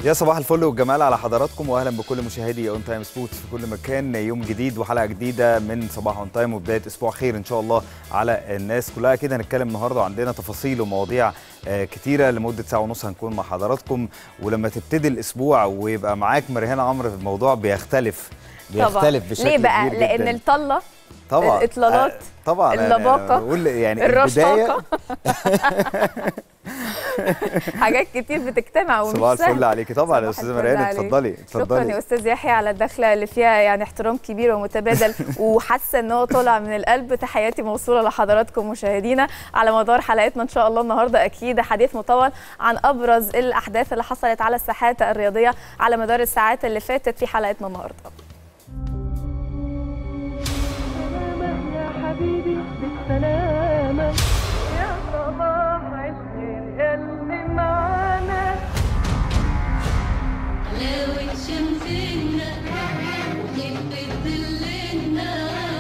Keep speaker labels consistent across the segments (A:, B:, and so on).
A: يا صباح الفل والجمال على حضراتكم واهلا بكل مشاهدي اون تايم سبورتس في كل مكان يوم جديد وحلقه جديده من صباح اون تايم وبدايه اسبوع خير ان شاء الله على الناس كلها كده هنتكلم النهارده عندنا تفاصيل ومواضيع آه، كتيره لمده ساعه ونص هنكون مع حضراتكم ولما تبتدي الاسبوع ويبقى معاك مريهان عمرو الموضوع بيختلف بيختلف بشكل
B: ليه بقى
A: كبير
B: لان
A: جدا.
B: الطله
A: طبعا
B: الإطلالات،
A: آه، طبعا أنا
B: اللباقة،
A: بقول يعني
B: الرشاقه
A: البدايه
B: حاجات كتير بتجتمع ومش
A: صباح
B: سهل.
A: الفل عليكي طبعا يا
B: صباح
A: استاذه
B: الفل
A: مريان
B: عليك.
A: اتفضلي
B: شكرا
A: اتفضلي
B: يا استاذ يحيى على الدخله اللي فيها يعني احترام كبير ومتبادل وحاسه ان هو طالع من القلب تحياتي موصوله لحضراتكم مشاهدينا على مدار حلقتنا ان شاء الله النهارده اكيد حديث مطول عن ابرز الاحداث اللي حصلت على الساحات الرياضيه على مدار الساعات اللي فاتت في حلقتنا النهارده
C: بالسلامة يا حبيبي بالسلامة يا صباح عشرين اللي معانا
D: حلاوة شمسنا وخفة ظلنا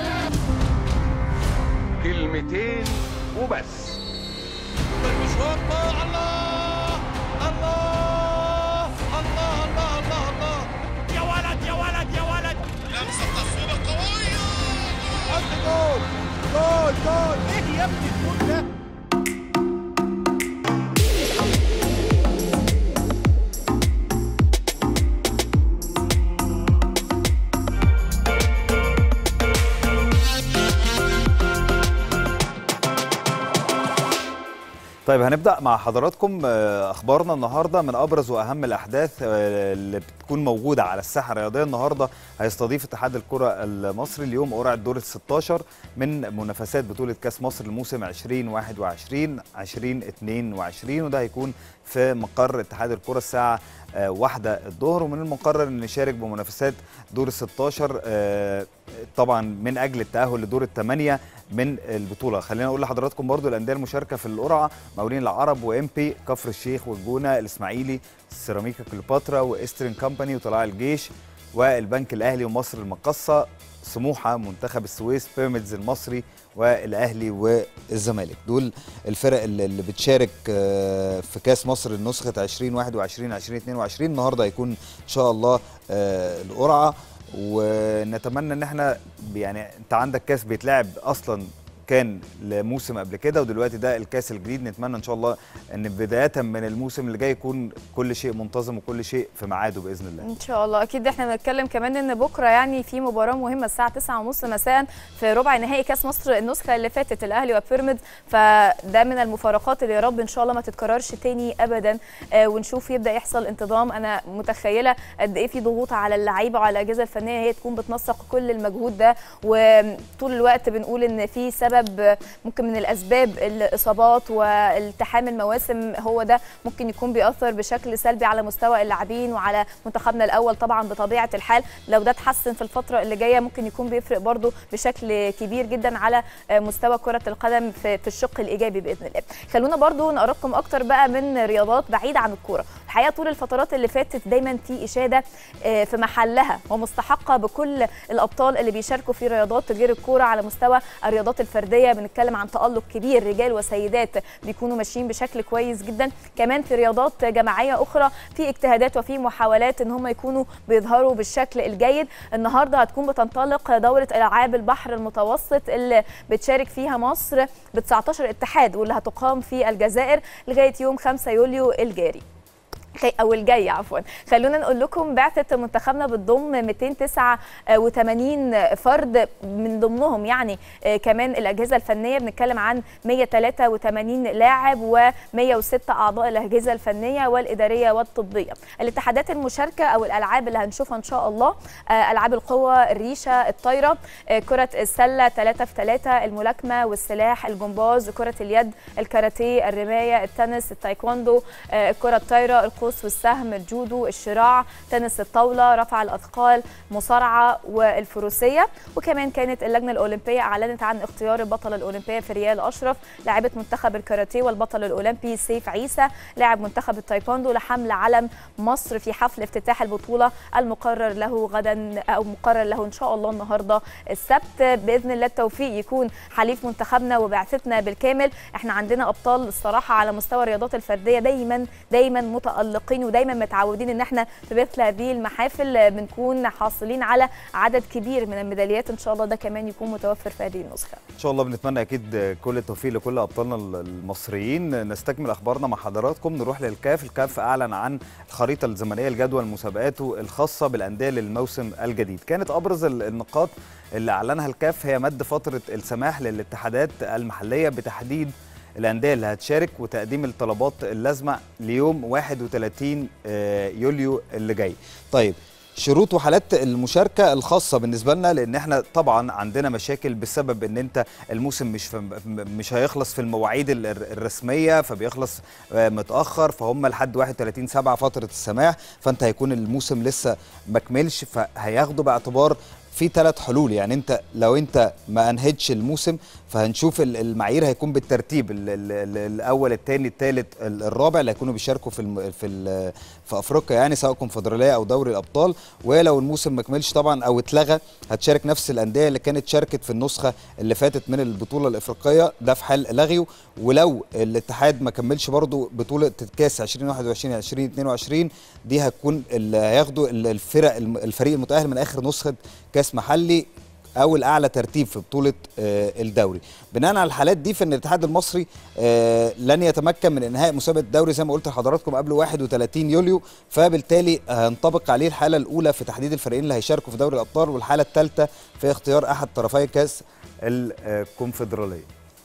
E: كلمتين وبس
F: المشوار طاع الله الله الله الله الله الله يا ولد يا ولد يا ولد لمسة تصويبة قوية حط جول جول جول ايه يا ابني الجول ده
A: طيب هنبدا مع حضراتكم آه، اخبارنا النهارده من ابرز واهم الاحداث آه، اللي بتكون موجوده على الساحه الرياضيه النهارده هيستضيف اتحاد الكره المصري اليوم قرعه دور ال 16 من منافسات بطوله كاس مصر الموسم 2021 2022 وده هيكون في مقر اتحاد الكره الساعه آه، واحدة الظهر ومن المقرر ان نشارك بمنافسات دور ال 16 آه، طبعا من اجل التاهل لدور الثمانيه من البطوله خلينا اقول لحضراتكم برضو الانديه المشاركه في القرعه مقاولين العرب وام بي كفر الشيخ والجونه الاسماعيلي سيراميكا كليوباترا وايسترن كامباني وطلائع الجيش والبنك الاهلي ومصر المقصه سموحه منتخب السويس بيراميدز المصري والاهلي والزمالك دول الفرق اللي اللي بتشارك آه، في كاس مصر النسخه 2021 2022 النهارده هيكون ان شاء الله آه، القرعه ونتمنى ان احنا يعني انت عندك كاس بيتلعب اصلا كان لموسم قبل كده ودلوقتي ده الكاس الجديد نتمنى ان شاء الله ان بدايه من الموسم اللي جاي يكون كل شيء منتظم وكل شيء في ميعاده باذن الله
B: ان شاء الله اكيد احنا بنتكلم كمان ان بكره يعني في مباراه مهمه الساعه 9:30 مساء في ربع نهائي كاس مصر النسخه اللي فاتت الاهلي وبيراميدز فده من المفارقات اللي يا رب ان شاء الله ما تتكررش تاني ابدا آه ونشوف يبدا يحصل انتظام انا متخيله قد ايه في ضغوط على اللعيبه وعلى الاجهزه الفنيه هي تكون بتنسق كل المجهود ده وطول الوقت بنقول ان في سبب ممكن من الاسباب الاصابات والتحام المواسم هو ده ممكن يكون بيأثر بشكل سلبي على مستوى اللاعبين وعلى منتخبنا الاول طبعا بطبيعه الحال لو ده اتحسن في الفتره اللي جايه ممكن يكون بيفرق برضو بشكل كبير جدا على مستوى كره القدم في في الشق الايجابي باذن الله خلونا برضو نقربكم اكتر بقى من رياضات بعيده عن الكوره الحقيقه طول الفترات اللي فاتت دايما في اشاده آه، في محلها ومستحقه بكل الابطال اللي بيشاركوا في رياضات غير الكوره على مستوى الرياضات الفرديه بنتكلم عن تالق كبير رجال وسيدات بيكونوا ماشيين بشكل كويس جدا كمان في رياضات جماعيه اخرى في اجتهادات وفي محاولات ان هم يكونوا بيظهروا بالشكل الجيد النهارده هتكون بتنطلق دوره العاب البحر المتوسط اللي بتشارك فيها مصر ب 19 اتحاد واللي هتقام في الجزائر لغايه يوم 5 يوليو الجاري خي- او الجاي عفوا خلونا نقول لكم بعثه منتخبنا بتضم 289 فرد من ضمنهم يعني آه، كمان الاجهزه الفنيه بنتكلم عن 183 لاعب و106 اعضاء الاجهزه الفنيه والاداريه والطبيه الاتحادات المشاركه او الالعاب اللي هنشوفها ان شاء الله آه، العاب القوه الريشه الطايره آه، كره السله 3 في 3 الملاكمه والسلاح الجمباز كره اليد الكاراتيه الرمايه التنس التايكوندو آه، الكره الطايره القوس والسهم الجودو الشراع تنس الطاوله رفع الاثقال مصارعه والفروسيه وكمان كانت اللجنه الاولمبيه اعلنت عن اختيار البطله الاولمبيه في ريال اشرف لاعبه منتخب الكاراتيه والبطل الاولمبي سيف عيسى لاعب منتخب التايكوندو لحمل علم مصر في حفل افتتاح البطوله المقرر له غدا او مقرر له ان شاء الله النهارده السبت باذن الله التوفيق يكون حليف منتخبنا وبعثتنا بالكامل احنا عندنا ابطال الصراحه على مستوى الرياضات الفرديه دايما دايما متالقين متالقين ودايما متعودين ان احنا في مثل هذه المحافل آه، بنكون حاصلين على عدد كبير من الميداليات ان شاء الله ده كمان يكون متوفر في هذه النسخه
A: ان شاء الله بنتمنى اكيد كل التوفيق لكل ابطالنا المصريين نستكمل اخبارنا مع حضراتكم نروح للكاف الكاف اعلن عن الخريطه الزمنيه لجدول مسابقاته الخاصه بالانديه للموسم الجديد كانت ابرز ال- النقاط اللي اعلنها الكاف هي مد فتره السماح للاتحادات المحليه بتحديد الانديه اللي هتشارك وتقديم الطلبات اللازمه ليوم 31 آه، يوليو اللي جاي طيب شروط وحالات المشاركه الخاصه بالنسبه لنا لان احنا طبعا عندنا مشاكل بسبب ان انت الموسم مش في مش هيخلص في المواعيد ال- الرسميه فبيخلص آه، متاخر فهم لحد 31 7 فتره السماح فانت هيكون الموسم لسه ما كملش فهياخدوا باعتبار في ثلاث حلول يعني انت لو انت ما انهيتش الموسم فهنشوف ال- المعايير هيكون بالترتيب ال ال ال الاول الثاني الثالث الرابع اللي هيكونوا بيشاركوا في الم في ال في افريقيا يعني سواء كونفدراليه او دوري الابطال ولو الموسم ما كملش طبعا او اتلغى هتشارك نفس الانديه اللي كانت شاركت في النسخه اللي فاتت من البطوله الافريقيه ده في حال لغيه ولو الاتحاد ما كملش برضو بطوله الكاس 2021 2022 دي هتكون اللي هياخدوا ال- الفرق الم- الفريق المتاهل من اخر نسخه كاس محلي او الاعلى ترتيب في بطوله آه، الدوري بناء على الحالات دي فان الاتحاد المصري آه، لن يتمكن من انهاء مسابقه الدوري زي ما قلت لحضراتكم قبل 31 يوليو فبالتالي هينطبق عليه الحاله الاولى في تحديد الفريقين اللي هيشاركوا في دوري الابطال والحاله الثالثه في اختيار احد طرفي كاس الكونفدراليه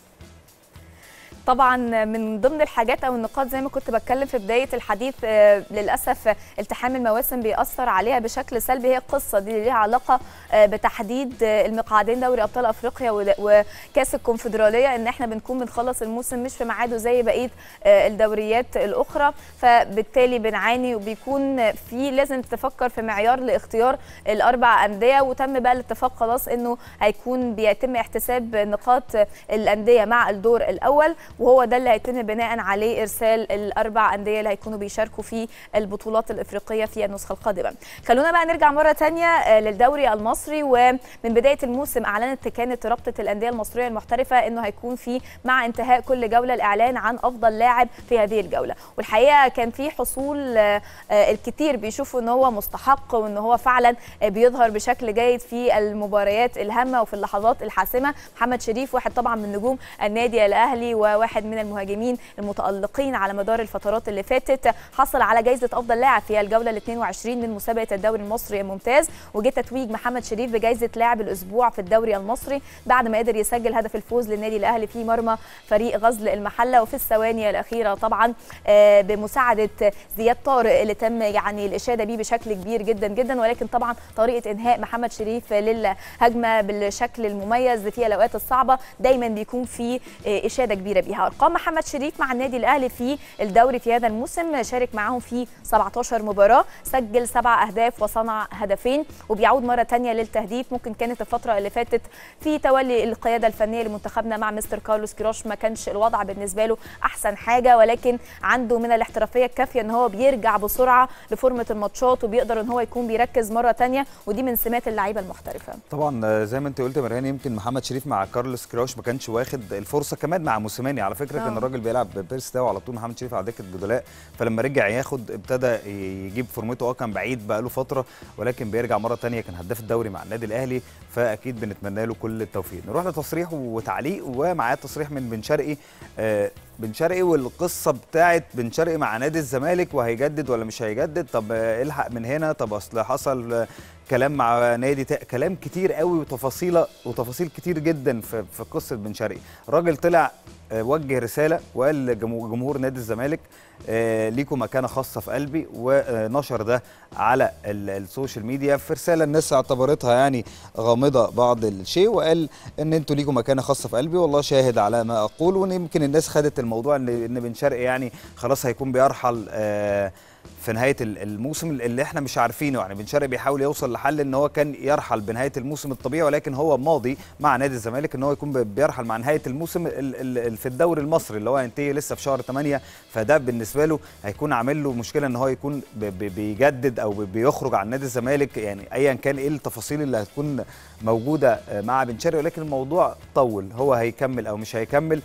B: طبعا من ضمن الحاجات او النقاط زي ما كنت بتكلم في بدايه الحديث آه، للاسف التحام المواسم بيأثر عليها بشكل سلبي هي القصه دي ليها علاقه آه، بتحديد آه، المقعدين دوري ابطال افريقيا ود- وكاس الكونفدراليه ان احنا بنكون بنخلص الموسم مش في ميعاده زي بقيه آه، الدوريات الاخرى فبالتالي بنعاني وبيكون في لازم تفكر في معيار لاختيار الاربع انديه وتم بقى الاتفاق خلاص انه هيكون بيتم احتساب نقاط الانديه مع الدور الاول وهو ده اللي هيتم بناء عليه ارسال الاربع انديه اللي هيكونوا بيشاركوا في البطولات الافريقيه في النسخه القادمه. خلونا بقى نرجع مره ثانيه آه، للدوري المصري ومن بدايه الموسم اعلنت كانت رابطه الانديه المصريه المحترفه انه هيكون في مع انتهاء كل جوله الاعلان عن افضل لاعب في هذه الجوله والحقيقه كان في حصول آه، آه، الكثير بيشوفوا ان هو مستحق وان هو فعلا آه، بيظهر بشكل جيد في المباريات الهامه وفي اللحظات الحاسمه محمد شريف واحد طبعا من نجوم النادي الاهلي وواحد من المهاجمين المتالقين على مدار الفترات اللي فاتت حصل على جائزه افضل لاعب في الجوله ال 22 من مسابقه الدوري المصري الممتاز وجه تتويج محمد شريف بجائزه لاعب الاسبوع في الدوري المصري بعد ما قدر يسجل هدف الفوز للنادي الاهلي في مرمى فريق غزل المحله وفي الثواني الاخيره طبعا آه، بمساعده زياد طارق اللي تم يعني الاشاده بيه بشكل كبير جدا جدا ولكن طبعا طريقه انهاء محمد شريف للهجمه بالشكل المميز في الاوقات الصعبه دايما بيكون في آه، اشاده كبيره بيها ارقام محمد شريف مع النادي الاهلي في الدوري في هذا الموسم شارك معاهم في 17 مباراه سجل سبع اهداف وصنع هدفين وبيعود مره ثانيه للتهديف ممكن كانت الفتره اللي فاتت في تولي القياده الفنيه لمنتخبنا مع مستر كارلوس كيروش ما كانش الوضع بالنسبه له احسن حاجه ولكن عنده من الاحترافيه الكافيه ان هو بيرجع بسرعه لفورمه الماتشات وبيقدر ان هو يكون بيركز مره ثانيه ودي من سمات اللعيبه المحترفه
A: طبعا آه، زي ما انت قلت يا مريان يمكن محمد شريف مع كارلوس كراوش ما كانش واخد الفرصه كمان مع موسيماني على فكره كان
B: آه.
A: الراجل بيلعب بيرس ده وعلى طول محمد شريف على دكه البدلاء فلما رجع ياخد ابتدى يجيب فورمته اه كان بعيد بقى له فتره ولكن بيرجع مره تانية كان هداف الدوري مع النادي الاهلي فاكيد بنتمنى له كل التوفيق نروح لتصريح وتعليق ومعاه تصريح من بن شرقي آه بن شرقي والقصه بتاعت بن شرقي مع نادي الزمالك وهيجدد ولا مش هيجدد طب آه، الحق من هنا طب اصل حصل آه، كلام مع نادي تا... كلام كتير قوي وتفاصيل وتفاصيل كتير جدا في, في قصه بن شرقي الراجل طلع آه، وجه رساله وقال لجمهور نادي الزمالك آه، ليكم مكانه خاصه في قلبي ونشر ده على ال- السوشيال ميديا في رساله الناس اعتبرتها يعني غامضه بعض الشيء وقال ان انتوا ليكم مكانه خاصه في قلبي والله شاهد على ما اقول وان يمكن الناس خدت الموضوع ان ان بن شرقي يعني خلاص هيكون بيرحل آه، في نهايه ال- الموسم اللي احنا مش عارفينه يعني بن شرقي بيحاول يوصل لحل ان هو كان يرحل بنهايه الموسم الطبيعي ولكن هو ماضي مع نادي الزمالك ان هو يكون بي- بيرحل مع نهايه الموسم ال- ال- ال- في الدوري المصري اللي هو هينتهي لسه في شهر 8 فده بالنسبه له هيكون عامل له مشكله ان هو يكون ب- ب- بيجدد او ب- بيخرج عن نادي الزمالك يعني ايا كان ايه التفاصيل اللي هتكون موجوده آه، مع بن شرقي ولكن الموضوع طول هو هيكمل او مش هيكمل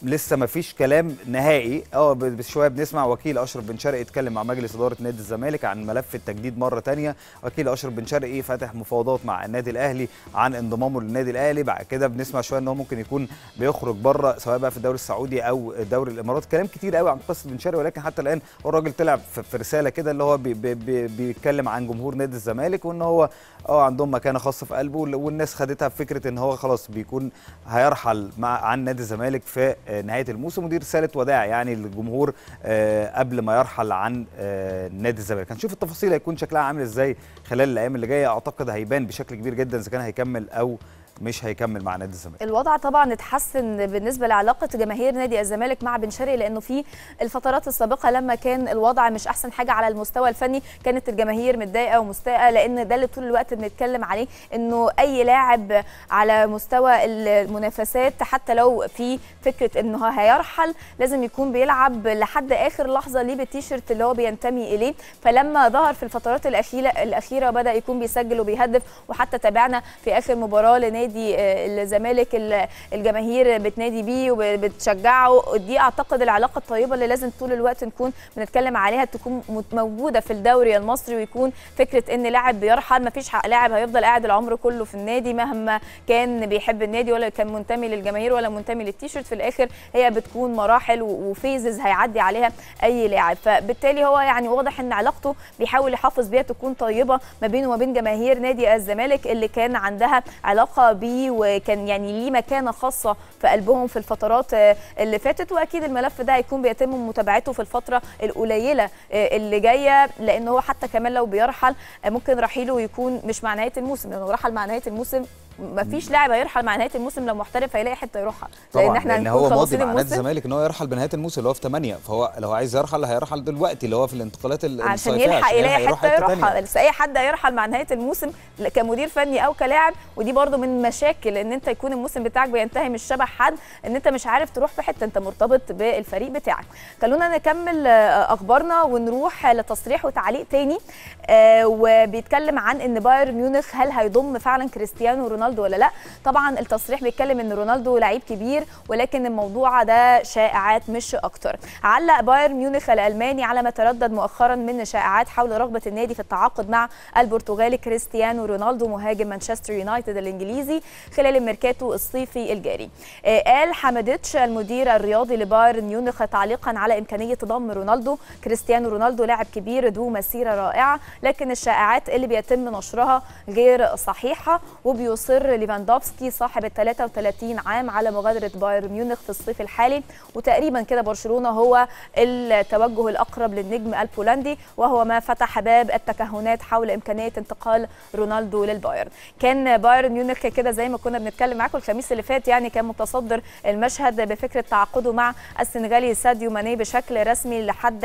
A: لسه ما فيش كلام نهائي اه ب- بشويه بنسمع وكيل اشرف بن شرقي يتكلم مع مجلس اداره نادي الزمالك عن ملف التجديد مره تانية وكيل اشرف بن شرقي فاتح مفاوضات مع النادي الاهلي عن انضمامه للنادي الاهلي بعد كده بنسمع شويه ان هو ممكن يكون بيخرج بره سواء بقى في الدوري السعودي او دوري الامارات كلام كتير قوي عن قصه بن شرقي ولكن حتى الان هو الراجل طلع في في رساله كده اللي هو بي بي بي بيتكلم عن جمهور نادي الزمالك وان هو اه عندهم مكانه خاصه في قلبه وال- والناس خدتها بفكره ان هو خلاص بيكون هيرحل مع عن نادي الزمالك في آه، نهايه الموسم ودي رساله وداع يعني للجمهور آه، قبل ما يرحل عن آه، نادي الزمالك هنشوف التفاصيل هيكون شكلها عامل ازاي خلال الايام اللي جايه اعتقد هيبان بشكل كبير جدا اذا كان هيكمل او مش هيكمل مع نادي الزمالك
B: الوضع طبعا اتحسن بالنسبه لعلاقه جماهير نادي الزمالك مع بن شرقي لانه في الفترات السابقه لما كان الوضع مش احسن حاجه على المستوى الفني كانت الجماهير متضايقه ومستاءه لان ده اللي طول الوقت بنتكلم عليه انه اي لاعب على مستوى المنافسات حتى لو في فكره انه هيرحل لازم يكون بيلعب لحد اخر لحظه ليه بالتيشيرت اللي هو بينتمي اليه فلما ظهر في الفترات الاخيره الاخيره بدا يكون بيسجل وبيهدف وحتى تابعنا في اخر مباراه لنادي آه، الزمالك ال- الجماهير بتنادي بيه وبتشجعه دي اعتقد العلاقه الطيبه اللي لازم طول الوقت نكون بنتكلم عليها تكون مت- موجوده في الدوري المصري ويكون فكره ان لاعب بيرحل ما فيش حق لاعب هيفضل قاعد العمر كله في النادي مهما كان بيحب النادي ولا كان منتمي للجماهير ولا منتمي للتيشيرت في الاخر هي بتكون مراحل و- وفيزز هيعدي عليها اي لاعب فبالتالي هو يعني واضح ان علاقته بيحاول يحافظ بيها تكون طيبه ما بينه وما بين جماهير نادي الزمالك اللي كان عندها علاقه بيه وكان يعني ليه مكانه خاصه في قلبهم في الفترات آه، اللي فاتت واكيد الملف ده هيكون بيتم متابعته في الفتره القليله آه، اللي جايه لان هو حتى كمان لو بيرحل آه، ممكن رحيله يكون مش مع نهايه الموسم لانه رحل مع نهايه الموسم ما فيش لاعب هيرحل مع نهايه الموسم لو محترف هيلاقي حته يروحها
A: طبعا
B: احنا
A: لان
B: هنكون
A: هو ماضي
B: خلاصين
A: مع نادي
B: الموسم
A: الزمالك ان هو يرحل بنهايه الموسم اللي هو في 8 فهو لو عايز يرحل هيرحل دلوقتي اللي هو في الانتقالات ال-
B: عشان
A: الصيفية،
B: يلحق يلاقي
A: هيروح
B: حته
A: تانية.
B: يروحها بس اي حد هيرحل مع نهايه الموسم ل- كمدير فني او كلاعب ودي برضو من مشاكل ان انت يكون الموسم بتاعك بينتهي مش شبه حد ان انت مش عارف تروح في حته انت مرتبط بالفريق بتاعك خلونا نكمل آه، اخبارنا ونروح لتصريح وتعليق تاني آه، وبيتكلم عن ان بايرن ميونخ هل هيضم فعلا كريستيانو رونالدو ولا لا طبعا التصريح بيتكلم ان رونالدو لعيب كبير ولكن الموضوع ده شائعات مش اكتر علق بايرن ميونخ الالماني على ما تردد مؤخرا من شائعات حول رغبه النادي في التعاقد مع البرتغالي كريستيانو رونالدو مهاجم مانشستر يونايتد الانجليزي خلال الميركاتو الصيفي الجاري آه، قال حمدتش المدير الرياضي لبايرن ميونخ تعليقا على امكانيه ضم رونالدو كريستيانو رونالدو لاعب كبير ذو مسيره رائعه لكن الشائعات اللي بيتم نشرها غير صحيحه وبيصر ليفاندوفسكي صاحب ال 33 عام على مغادره بايرن ميونخ في الصيف الحالي وتقريبا كده برشلونه هو التوجه الاقرب للنجم البولندي وهو ما فتح باب التكهنات حول امكانيه انتقال رونالدو للبايرن كان بايرن ميونخ كده زي ما كنا بنتكلم معاكم الخميس اللي فات يعني كان متصدر المشهد بفكره تعاقده مع السنغالي ساديو ماني بشكل رسمي لحد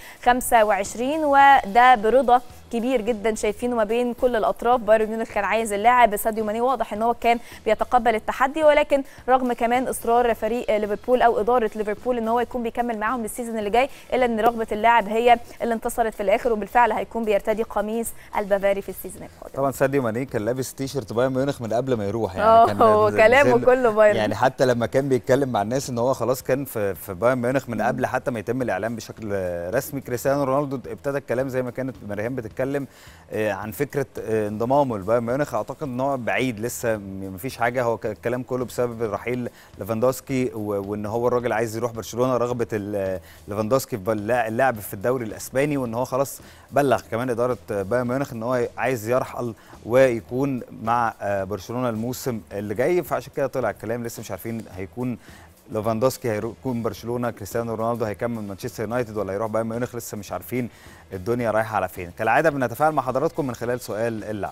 B: 2025 وده برضا كبير جدا شايفينه ما بين كل الاطراف بايرن ميونخ كان عايز اللاعب ساديو ماني واضح ان هو كان بيتقبل التحدي ولكن رغم كمان اصرار فريق ليفربول او اداره ليفربول ان هو يكون بيكمل معاهم للسيزون اللي جاي الا ان رغبه اللاعب هي اللي انتصرت في الاخر وبالفعل هيكون بيرتدي قميص البافاري في السيزون القادم
A: طبعا ساديو ماني كان لابس تيشرت بايرن ميونخ من قبل ما يروح يعني
B: اه
A: كان
B: هو
A: زي-
B: كلامه
A: زي-
B: كله بايرن
A: يعني حتى لما كان بيتكلم مع الناس ان هو خلاص كان في في بايرن ميونخ من قبل حتى ما يتم الاعلان بشكل رسمي كريستيانو رونالدو ابتدى الكلام زي ما كانت مريم بتتكلم آه، عن فكره آه، انضمامه لبايرن ميونخ اعتقد ان هو بعيد لسه ما فيش حاجه هو ك- الكلام كله بسبب رحيل ليفاندوسكي و- وان هو الراجل عايز يروح برشلونه رغبه ال- ليفاندوسكي في اللاع- اللعب في الدوري الاسباني وان هو خلاص بلغ كمان اداره بايرن ميونخ ان هو عايز يرحل ويكون مع آه، برشلونه الموسم اللي جاي فعشان كده طلع الكلام لسه مش عارفين هيكون ليفاندوسكي هيكون برشلونه كريستيانو رونالدو هيكمل مانشستر يونايتد ولا هيروح بايرن ميونخ لسه مش عارفين الدنيا رايحه على فين كالعاده بنتفاعل مع حضراتكم من خلال سؤال اللعبه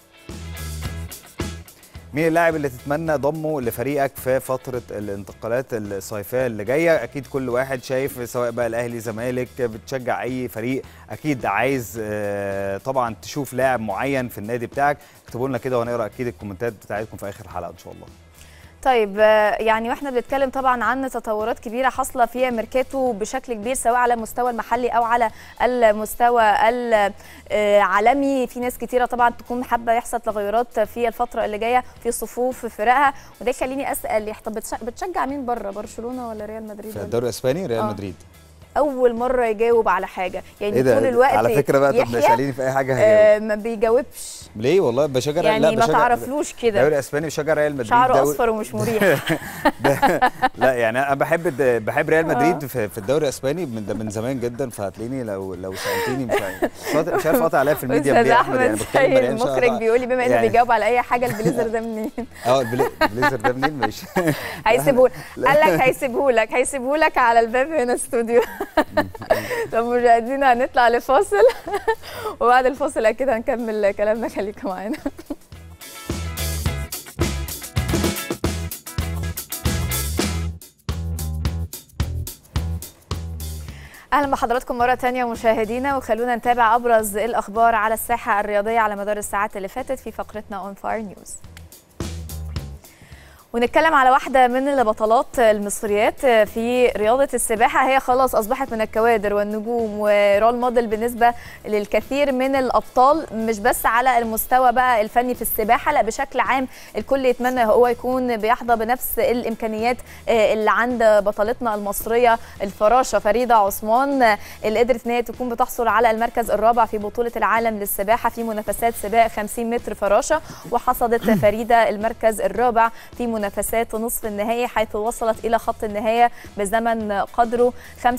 A: مين اللاعب اللي تتمنى ضمه لفريقك في فتره الانتقالات الصيفيه اللي جايه اكيد كل واحد شايف سواء بقى الاهلي زمالك بتشجع اي فريق اكيد عايز آه، طبعا تشوف لاعب معين في النادي بتاعك اكتبوا لنا كده وهنقرا اكيد الكومنتات بتاعتكم في اخر الحلقه ان شاء الله
B: طيب آه، يعني واحنا بنتكلم طبعا عن تطورات كبيره حاصله في ميركاتو بشكل كبير سواء على المستوى المحلي او على المستوى العالمي في ناس كتيره طبعا تكون حابه يحصل تغيرات في الفتره اللي جايه في صفوف فرقها وده يخليني اسال طب بتش- بتشجع مين بره برشلونه ولا ريال مدريد
A: في
B: ولا
A: الدوري الاسباني ريال
B: آه.
A: مدريد
B: اول مره يجاوب على حاجه يعني
A: ايه ده
B: طول الوقت
A: على فكره بقى طب
B: يحيى،
A: اساليني في اي حاجه هجاوب
B: آه ما بيجاوبش
A: ليه والله بشجع لا
B: يعني ما
A: بشجع
B: تعرفلوش كده
A: الدوري الاسباني بشجع ريال مدريد
B: شعره
A: دوري-
B: اصفر ومش مريح
A: لا يعني انا بحب الد- بحب ريال مدريد في, في الدوري الاسباني من ده من زمان جدا فهتلاقيني لو لو سالتيني مش عارف مش عارف قاطع عليا في الميديا
B: استاذ
A: ليه يا احمد يعني
B: احمد
A: بتكلم
B: سيد
A: مريان مش
B: المخرج
A: هقطع.
B: بيقول لي بما انه
A: يعني-
B: بيجاوب على اي حاجه البليزر ده منين
A: اه البلي- البليزر ده منين ماشي
B: هيسيبهولك قال لك هيسيبهولك هيسيبهولك على الباب هنا استوديو طب مشاهدينا هنطلع لفاصل وبعد الفاصل اكيد هنكمل كلامنا خليكم معانا اهلا بحضراتكم مره تانية مشاهدينا وخلونا نتابع ابرز الاخبار على الساحه الرياضيه على مدار الساعات اللي فاتت في فقرتنا اون فاير نيوز ونتكلم على واحدة من البطلات المصريات في رياضة السباحة هي خلاص أصبحت من الكوادر والنجوم ورول موديل بالنسبة للكثير من الأبطال مش بس على المستوى بقى الفني في السباحة لا بشكل عام الكل يتمنى هو يكون بيحظى بنفس الإمكانيات اللي عند بطلتنا المصرية الفراشة فريدة عثمان اللي قدرت ان هي تكون بتحصل على المركز الرابع في بطولة العالم للسباحة في منافسات سباق 50 متر فراشة وحصدت فريدة المركز الرابع في منافسات نصف النهائي حيث وصلت إلى خط النهاية بزمن قدره 25.46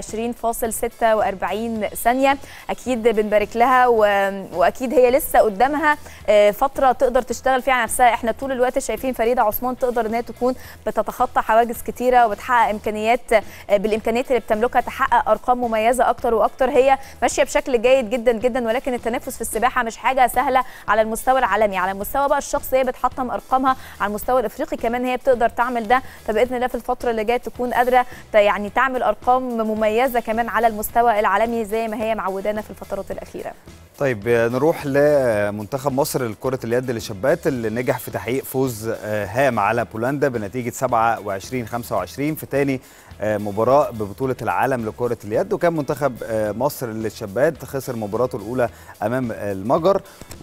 B: ثانية أكيد بنبارك لها و... وأكيد هي لسه قدامها آه، فترة تقدر تشتغل فيها على نفسها احنا طول الوقت شايفين فريدة عثمان تقدر ان هي تكون بتتخطى حواجز كتيرة وبتحقق إمكانيات آه، بالإمكانيات اللي بتملكها تحقق أرقام مميزة أكتر وأكتر هي ماشية بشكل جيد جدا جدا ولكن التنافس في السباحة مش حاجة سهلة على المستوى العالمي على المستوى بقى الشخصي هي بتحطم أرقامها على المستوى الافريقي كمان هي بتقدر تعمل ده فباذن الله في الفتره اللي جايه تكون قادره ت- يعني تعمل ارقام مميزه كمان على المستوى العالمي زي ما هي معودانا في الفترات الاخيره
A: طيب آه، نروح لمنتخب مصر لكرة اليد للشابات اللي نجح في تحقيق فوز آه، هام على بولندا بنتيجة 27 25 في تاني آه، مباراة ببطولة العالم لكرة اليد وكان منتخب آه، مصر للشابات خسر مباراته الأولى أمام المجر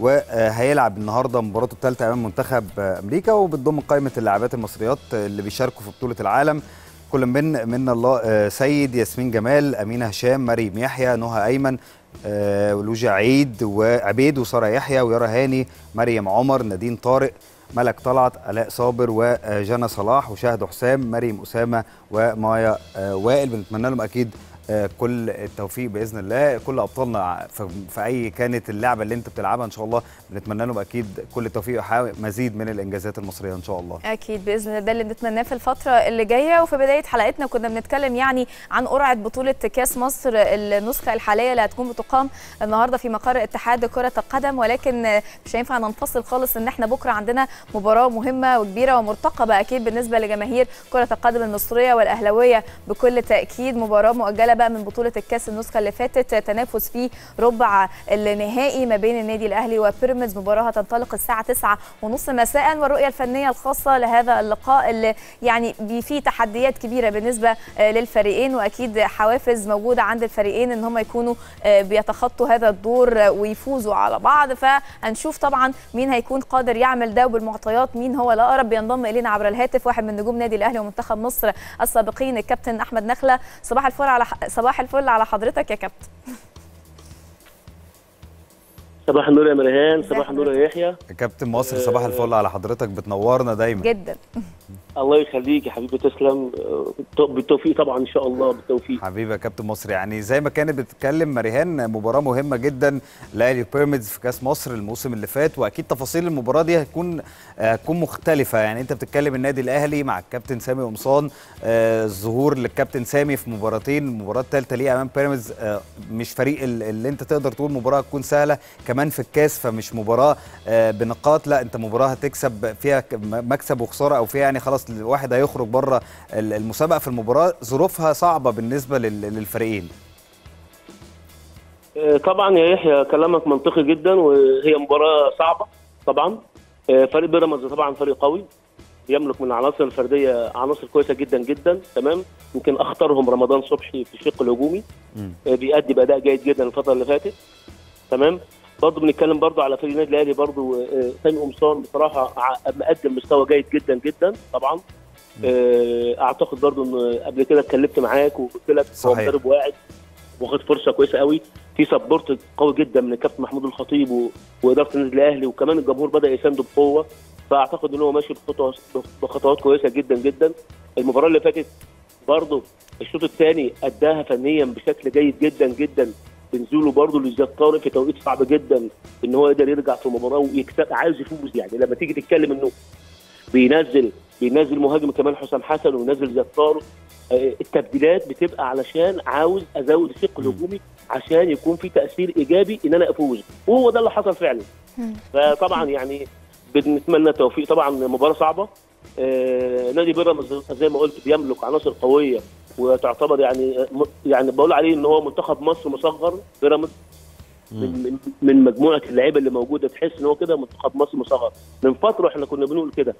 A: وهيلعب النهارده مباراته الثالثة أمام منتخب آه، أمريكا وبتضم قائمة اللاعبات المصريات اللي بيشاركوا في بطولة العالم كل من من الله آه، سيد ياسمين جمال أمينة هشام مريم يحيى نهى أيمن آه، ولوجيا عيد وعبيد وساره يحيى ويارا هاني مريم عمر نادين طارق ملك طلعت الاء صابر وجنى صلاح وشاهد حسام مريم اسامه ومايا آه، وائل بنتمنى لهم اكيد آه، كل التوفيق باذن الله كل ابطالنا في في اي كانت اللعبه اللي انت بتلعبها ان شاء الله بنتمنى لهم اكيد كل التوفيق وحاول مزيد من الانجازات المصريه ان شاء الله
B: اكيد باذن الله ده اللي بنتمناه في الفتره اللي جايه وفي بدايه حلقتنا كنا بنتكلم يعني عن قرعه بطوله كاس مصر النسخه الحاليه اللي هتكون بتقام النهارده في مقر اتحاد كره القدم ولكن مش هينفع ننفصل خالص ان احنا بكره عندنا مباراه مهمه وكبيره ومرتقبه اكيد بالنسبه لجماهير كره القدم المصريه والاهلاويه بكل تاكيد مباراه مؤجله بقى من بطوله الكاس النسخه اللي فاتت تنافس في ربع النهائي ما بين النادي الاهلي وبيراميدز مباراه هتنطلق الساعه 9 ونص مساء والرؤيه الفنيه الخاصه لهذا اللقاء اللي يعني بي- فيه تحديات كبيره بالنسبه آه، للفريقين واكيد حوافز موجوده عند الفريقين ان هم يكونوا آه، بيتخطوا هذا الدور آه، ويفوزوا على بعض فهنشوف طبعا مين هيكون قادر يعمل ده وبالمعطيات مين هو الاقرب بينضم الينا عبر الهاتف واحد من نجوم نادي الاهلي ومنتخب مصر السابقين الكابتن احمد نخله صباح الفل على ح- صباح الفل على حضرتك يا كابتن
G: صباح النور يا مريهان
B: ازي
G: صباح النور يا يحيى
A: كابتن مصر صباح الفل على حضرتك بتنورنا دايما
B: جدا
G: الله يخليك يا حبيبي تسلم آه، بالتوفيق طبعا ان شاء الله بالتوفيق
A: حبيبي يا كابتن مصر يعني زي ما كانت بتتكلم مريهان مباراه مهمه جدا لاهلي بيراميدز في كاس مصر الموسم اللي فات واكيد تفاصيل المباراه دي هتكون آه، هتكون مختلفه يعني انت بتتكلم النادي الاهلي مع الكابتن سامي قمصان آه، الظهور للكابتن سامي في مباراتين المباراه الثالثه ليه امام بيراميدز آه، مش فريق ال- اللي انت تقدر تقول مباراه تكون سهله كمان في الكاس فمش مباراه آه، بنقاط لا انت مباراه هتكسب فيها ك- م- مكسب وخساره او فيها يعني خلاص الواحد هيخرج بره ال- المسابقه في المباراه ظروفها صعبه بالنسبه لل- للفريقين
G: آه، طبعا يا يحيى كلامك منطقي جدا وهي مباراه صعبه طبعا آه، فريق بيراميدز طبعا فريق قوي بيملك من العناصر الفرديه عناصر كويسه جدا جدا تمام يمكن اخطرهم رمضان صبحي في الشق الهجومي
A: مم.
G: آه، بيأدي باداء جيد جدا الفتره اللي فاتت تمام برضه بنتكلم برضه على فريق النادي الاهلي برضه آه، سامي قمصان بصراحه ع- مقدم مستوى جيد جدا جدا طبعا آه، اعتقد برضه ان قبل كده اتكلمت معاك وقلت لك هو
A: صحيح.
G: مدرب واعد واخد فرصه كويسه قوي في سبورت قوي جدا من الكابتن محمود الخطيب و... واداره النادي الاهلي وكمان الجمهور بدا يسانده بقوه فاعتقد ان هو ماشي بخطوات بخطوات كويسه جدا جدا المباراه اللي فاتت برضه الشوط الثاني اداها فنيا بشكل جيد جدا جدا بنزوله برضه لزياد طارق في توقيت صعب جدا ان هو يقدر يرجع في المباراه ويكسب عايز يفوز يعني لما تيجي تتكلم انه بينزل بينزل مهاجم كمان حسام حسن وينزل زياد طارق آه، التبديلات بتبقى علشان عاوز ازود الشق الهجومي عشان يكون في تاثير ايجابي ان انا افوز وهو ده اللي حصل فعلا فطبعا يعني بنتمنى التوفيق طبعا مباراه صعبه آه، نادي بيراميدز زي ما قلت بيملك عناصر قويه وتعتبر يعني م- يعني بقول عليه ان هو منتخب مصر مصغر بيراميدز من من- من مجموعه اللعيبه اللي موجوده تحس ان هو كده منتخب مصر مصغر من فتره احنا كنا بنقول كده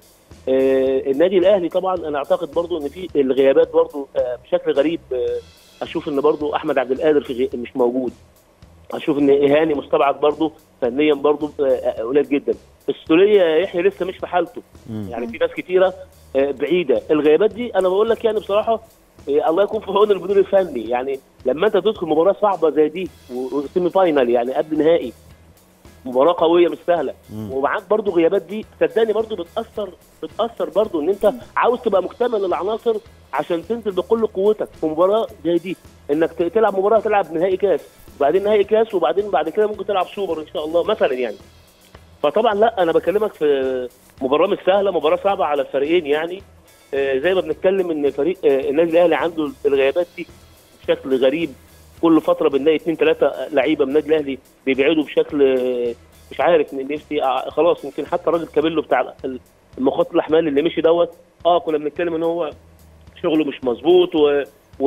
G: آه، النادي الاهلي طبعا انا اعتقد برضو ان في الغيابات برضو آه، بشكل غريب آه، اشوف ان برضو احمد عبد القادر في غي- مش موجود اشوف ان ايهاني مستبعد برضو فنيا برضو آه، آه، قليل جدا السوليه يحيى لسه مش في حالته
A: مم.
G: يعني في ناس كتيره آه، بعيده الغيابات دي انا بقول لك يعني بصراحه آه، الله يكون في عون المدير الفني يعني لما انت تدخل مباراه صعبه زي دي و- وسيمي فاينال يعني قبل نهائي مباراه قويه مش سهله
A: مم.
G: ومعاك برضو غيابات دي صدقني برضو بتاثر بتاثر برضو ان انت عاوز تبقى مكتمل العناصر عشان تنزل بكل قوتك في مباراه زي دي انك ت- تلعب مباراه تلعب نهائي كاس وبعدين نهائي كاس وبعدين بعد كده ممكن تلعب سوبر ان شاء الله مثلا يعني فطبعا لا انا بكلمك في مباراه مش سهله مباراه صعبه على الفريقين يعني آه، زي ما بنتكلم ان فريق آه، النادي الاهلي عنده الغيابات دي بشكل غريب كل فتره بنلاقي اثنين ثلاثه لعيبه من النادي الاهلي بيبعدوا بشكل آه، مش عارف من نفسي آه، خلاص يمكن حتى الراجل كابيلو بتاع المخاط الاحمال اللي مشي دوت اه كنا بنتكلم ان هو شغله مش مظبوط و...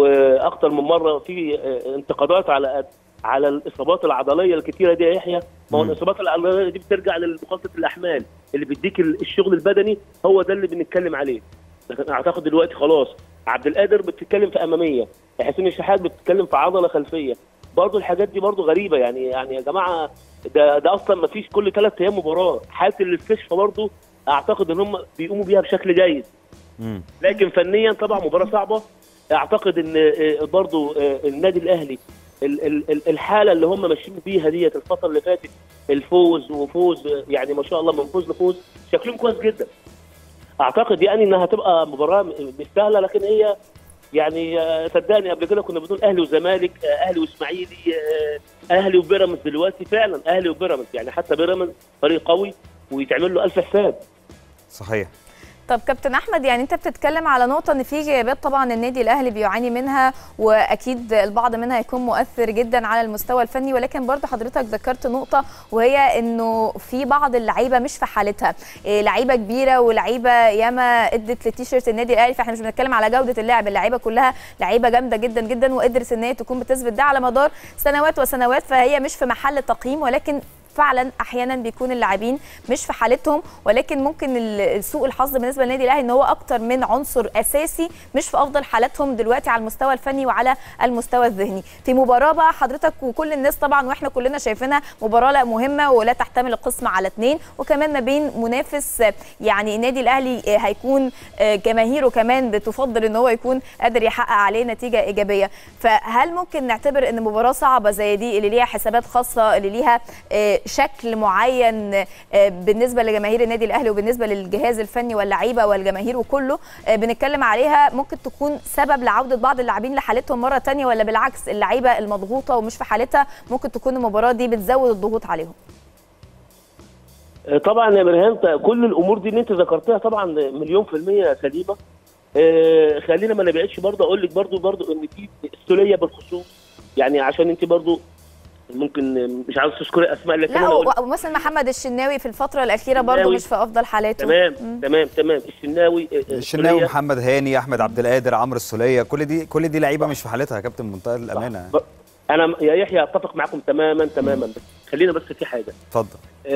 G: واكتر من مره في آه، انتقادات على على الاصابات العضليه الكتيره دي يا يحيى ما هو
A: مم.
G: الاصابات العضليه دي بترجع لمخالطه الاحمال اللي بيديك ال- الشغل البدني هو ده اللي بنتكلم عليه لكن اعتقد دلوقتي خلاص عبد القادر بتتكلم في اماميه حسين الشحات بتتكلم في عضله خلفيه برضه الحاجات دي برضه غريبه يعني يعني يا جماعه ده ده اصلا ما فيش كل ثلاث ايام مباراه حاله الاستشفاء برضه اعتقد ان هم بيقوموا بيها بشكل جيد
A: مم.
G: لكن فنيا طبعا مباراه صعبه اعتقد ان آه، برضو آه، النادي الاهلي ال- ال- ال- الحاله اللي هم ماشيين بيها ديت الفتره اللي فاتت الفوز وفوز آه، يعني ما شاء الله من فوز لفوز شكلهم كويس جدا اعتقد يعني انها هتبقى مباراه م- مش سهله لكن هي يعني آه، صدقني قبل كده كنا بنقول اهلي وزمالك آه، اهلي واسماعيلي آه، اهلي وبيراميدز دلوقتي فعلا اهلي وبيراميدز يعني حتى بيراميدز فريق قوي ويتعمل له الف حساب
A: صحيح
B: طب كابتن احمد يعني انت بتتكلم على نقطه ان في غيابات طبعا النادي الاهلي بيعاني منها واكيد البعض منها هيكون مؤثر جدا على المستوى الفني ولكن برضو حضرتك ذكرت نقطه وهي انه في بعض اللعيبه مش في حالتها إيه، لعيبه كبيره ولعيبه ياما ادت لتيشيرت النادي الاهلي فاحنا مش بنتكلم على جوده اللعب اللعيبه كلها لعيبه جامده جدا جدا وقدرت ان هي تكون بتثبت ده على مدار سنوات وسنوات فهي مش في محل تقييم ولكن فعلا احيانا بيكون اللاعبين مش في حالتهم ولكن ممكن ال- سوء الحظ بالنسبه للنادي الاهلي ان هو اكتر من عنصر اساسي مش في افضل حالاتهم دلوقتي على المستوى الفني وعلى المستوى الذهني في مباراه بقى حضرتك وكل الناس طبعا واحنا كلنا شايفينها مباراه لا مهمه ولا تحتمل القسم على اثنين وكمان ما بين منافس آه، يعني النادي الاهلي آه، هيكون آه، جماهيره كمان بتفضل ان هو يكون قادر يحقق عليه نتيجه ايجابيه فهل ممكن نعتبر ان مباراه صعبه زي دي اللي ليها حسابات خاصه اللي ليها آه، شكل معين آه، بالنسبه لجماهير النادي الاهلي وبالنسبه للجهاز الفني واللعيبه والجماهير وكله آه، بنتكلم عليها ممكن تكون سبب لعوده بعض اللاعبين لحالتهم مره تانية ولا بالعكس اللعيبه المضغوطه ومش في حالتها ممكن تكون المباراه دي بتزود الضغوط عليهم
G: آه، طبعا يا مرهان ط- كل الامور دي اللي انت ذكرتها طبعا مليون في الميه سليمه آه، خلينا ما نبعدش برضه اقول لك برضه برضه ان في استوليه بالخصوص يعني عشان انت برضه ممكن مش عاوز تذكري اسماء لكن
B: لا
G: انا اقول
B: و- ومثلا محمد الشناوي في الفتره الاخيره برضه
G: الشناوي.
B: مش في افضل حالاته
G: تمام
B: مم.
G: تمام تمام الشناوي آه، آه،
A: الشناوي
G: السولية.
A: محمد هاني احمد عبد القادر عمرو السوليه كل دي كل دي لعيبه مش في حالتها يا كابتن منتهى الامانه
G: ب- انا يا يحيى اتفق معاكم تماما تماما بس خلينا بس في حاجه
A: اتفضل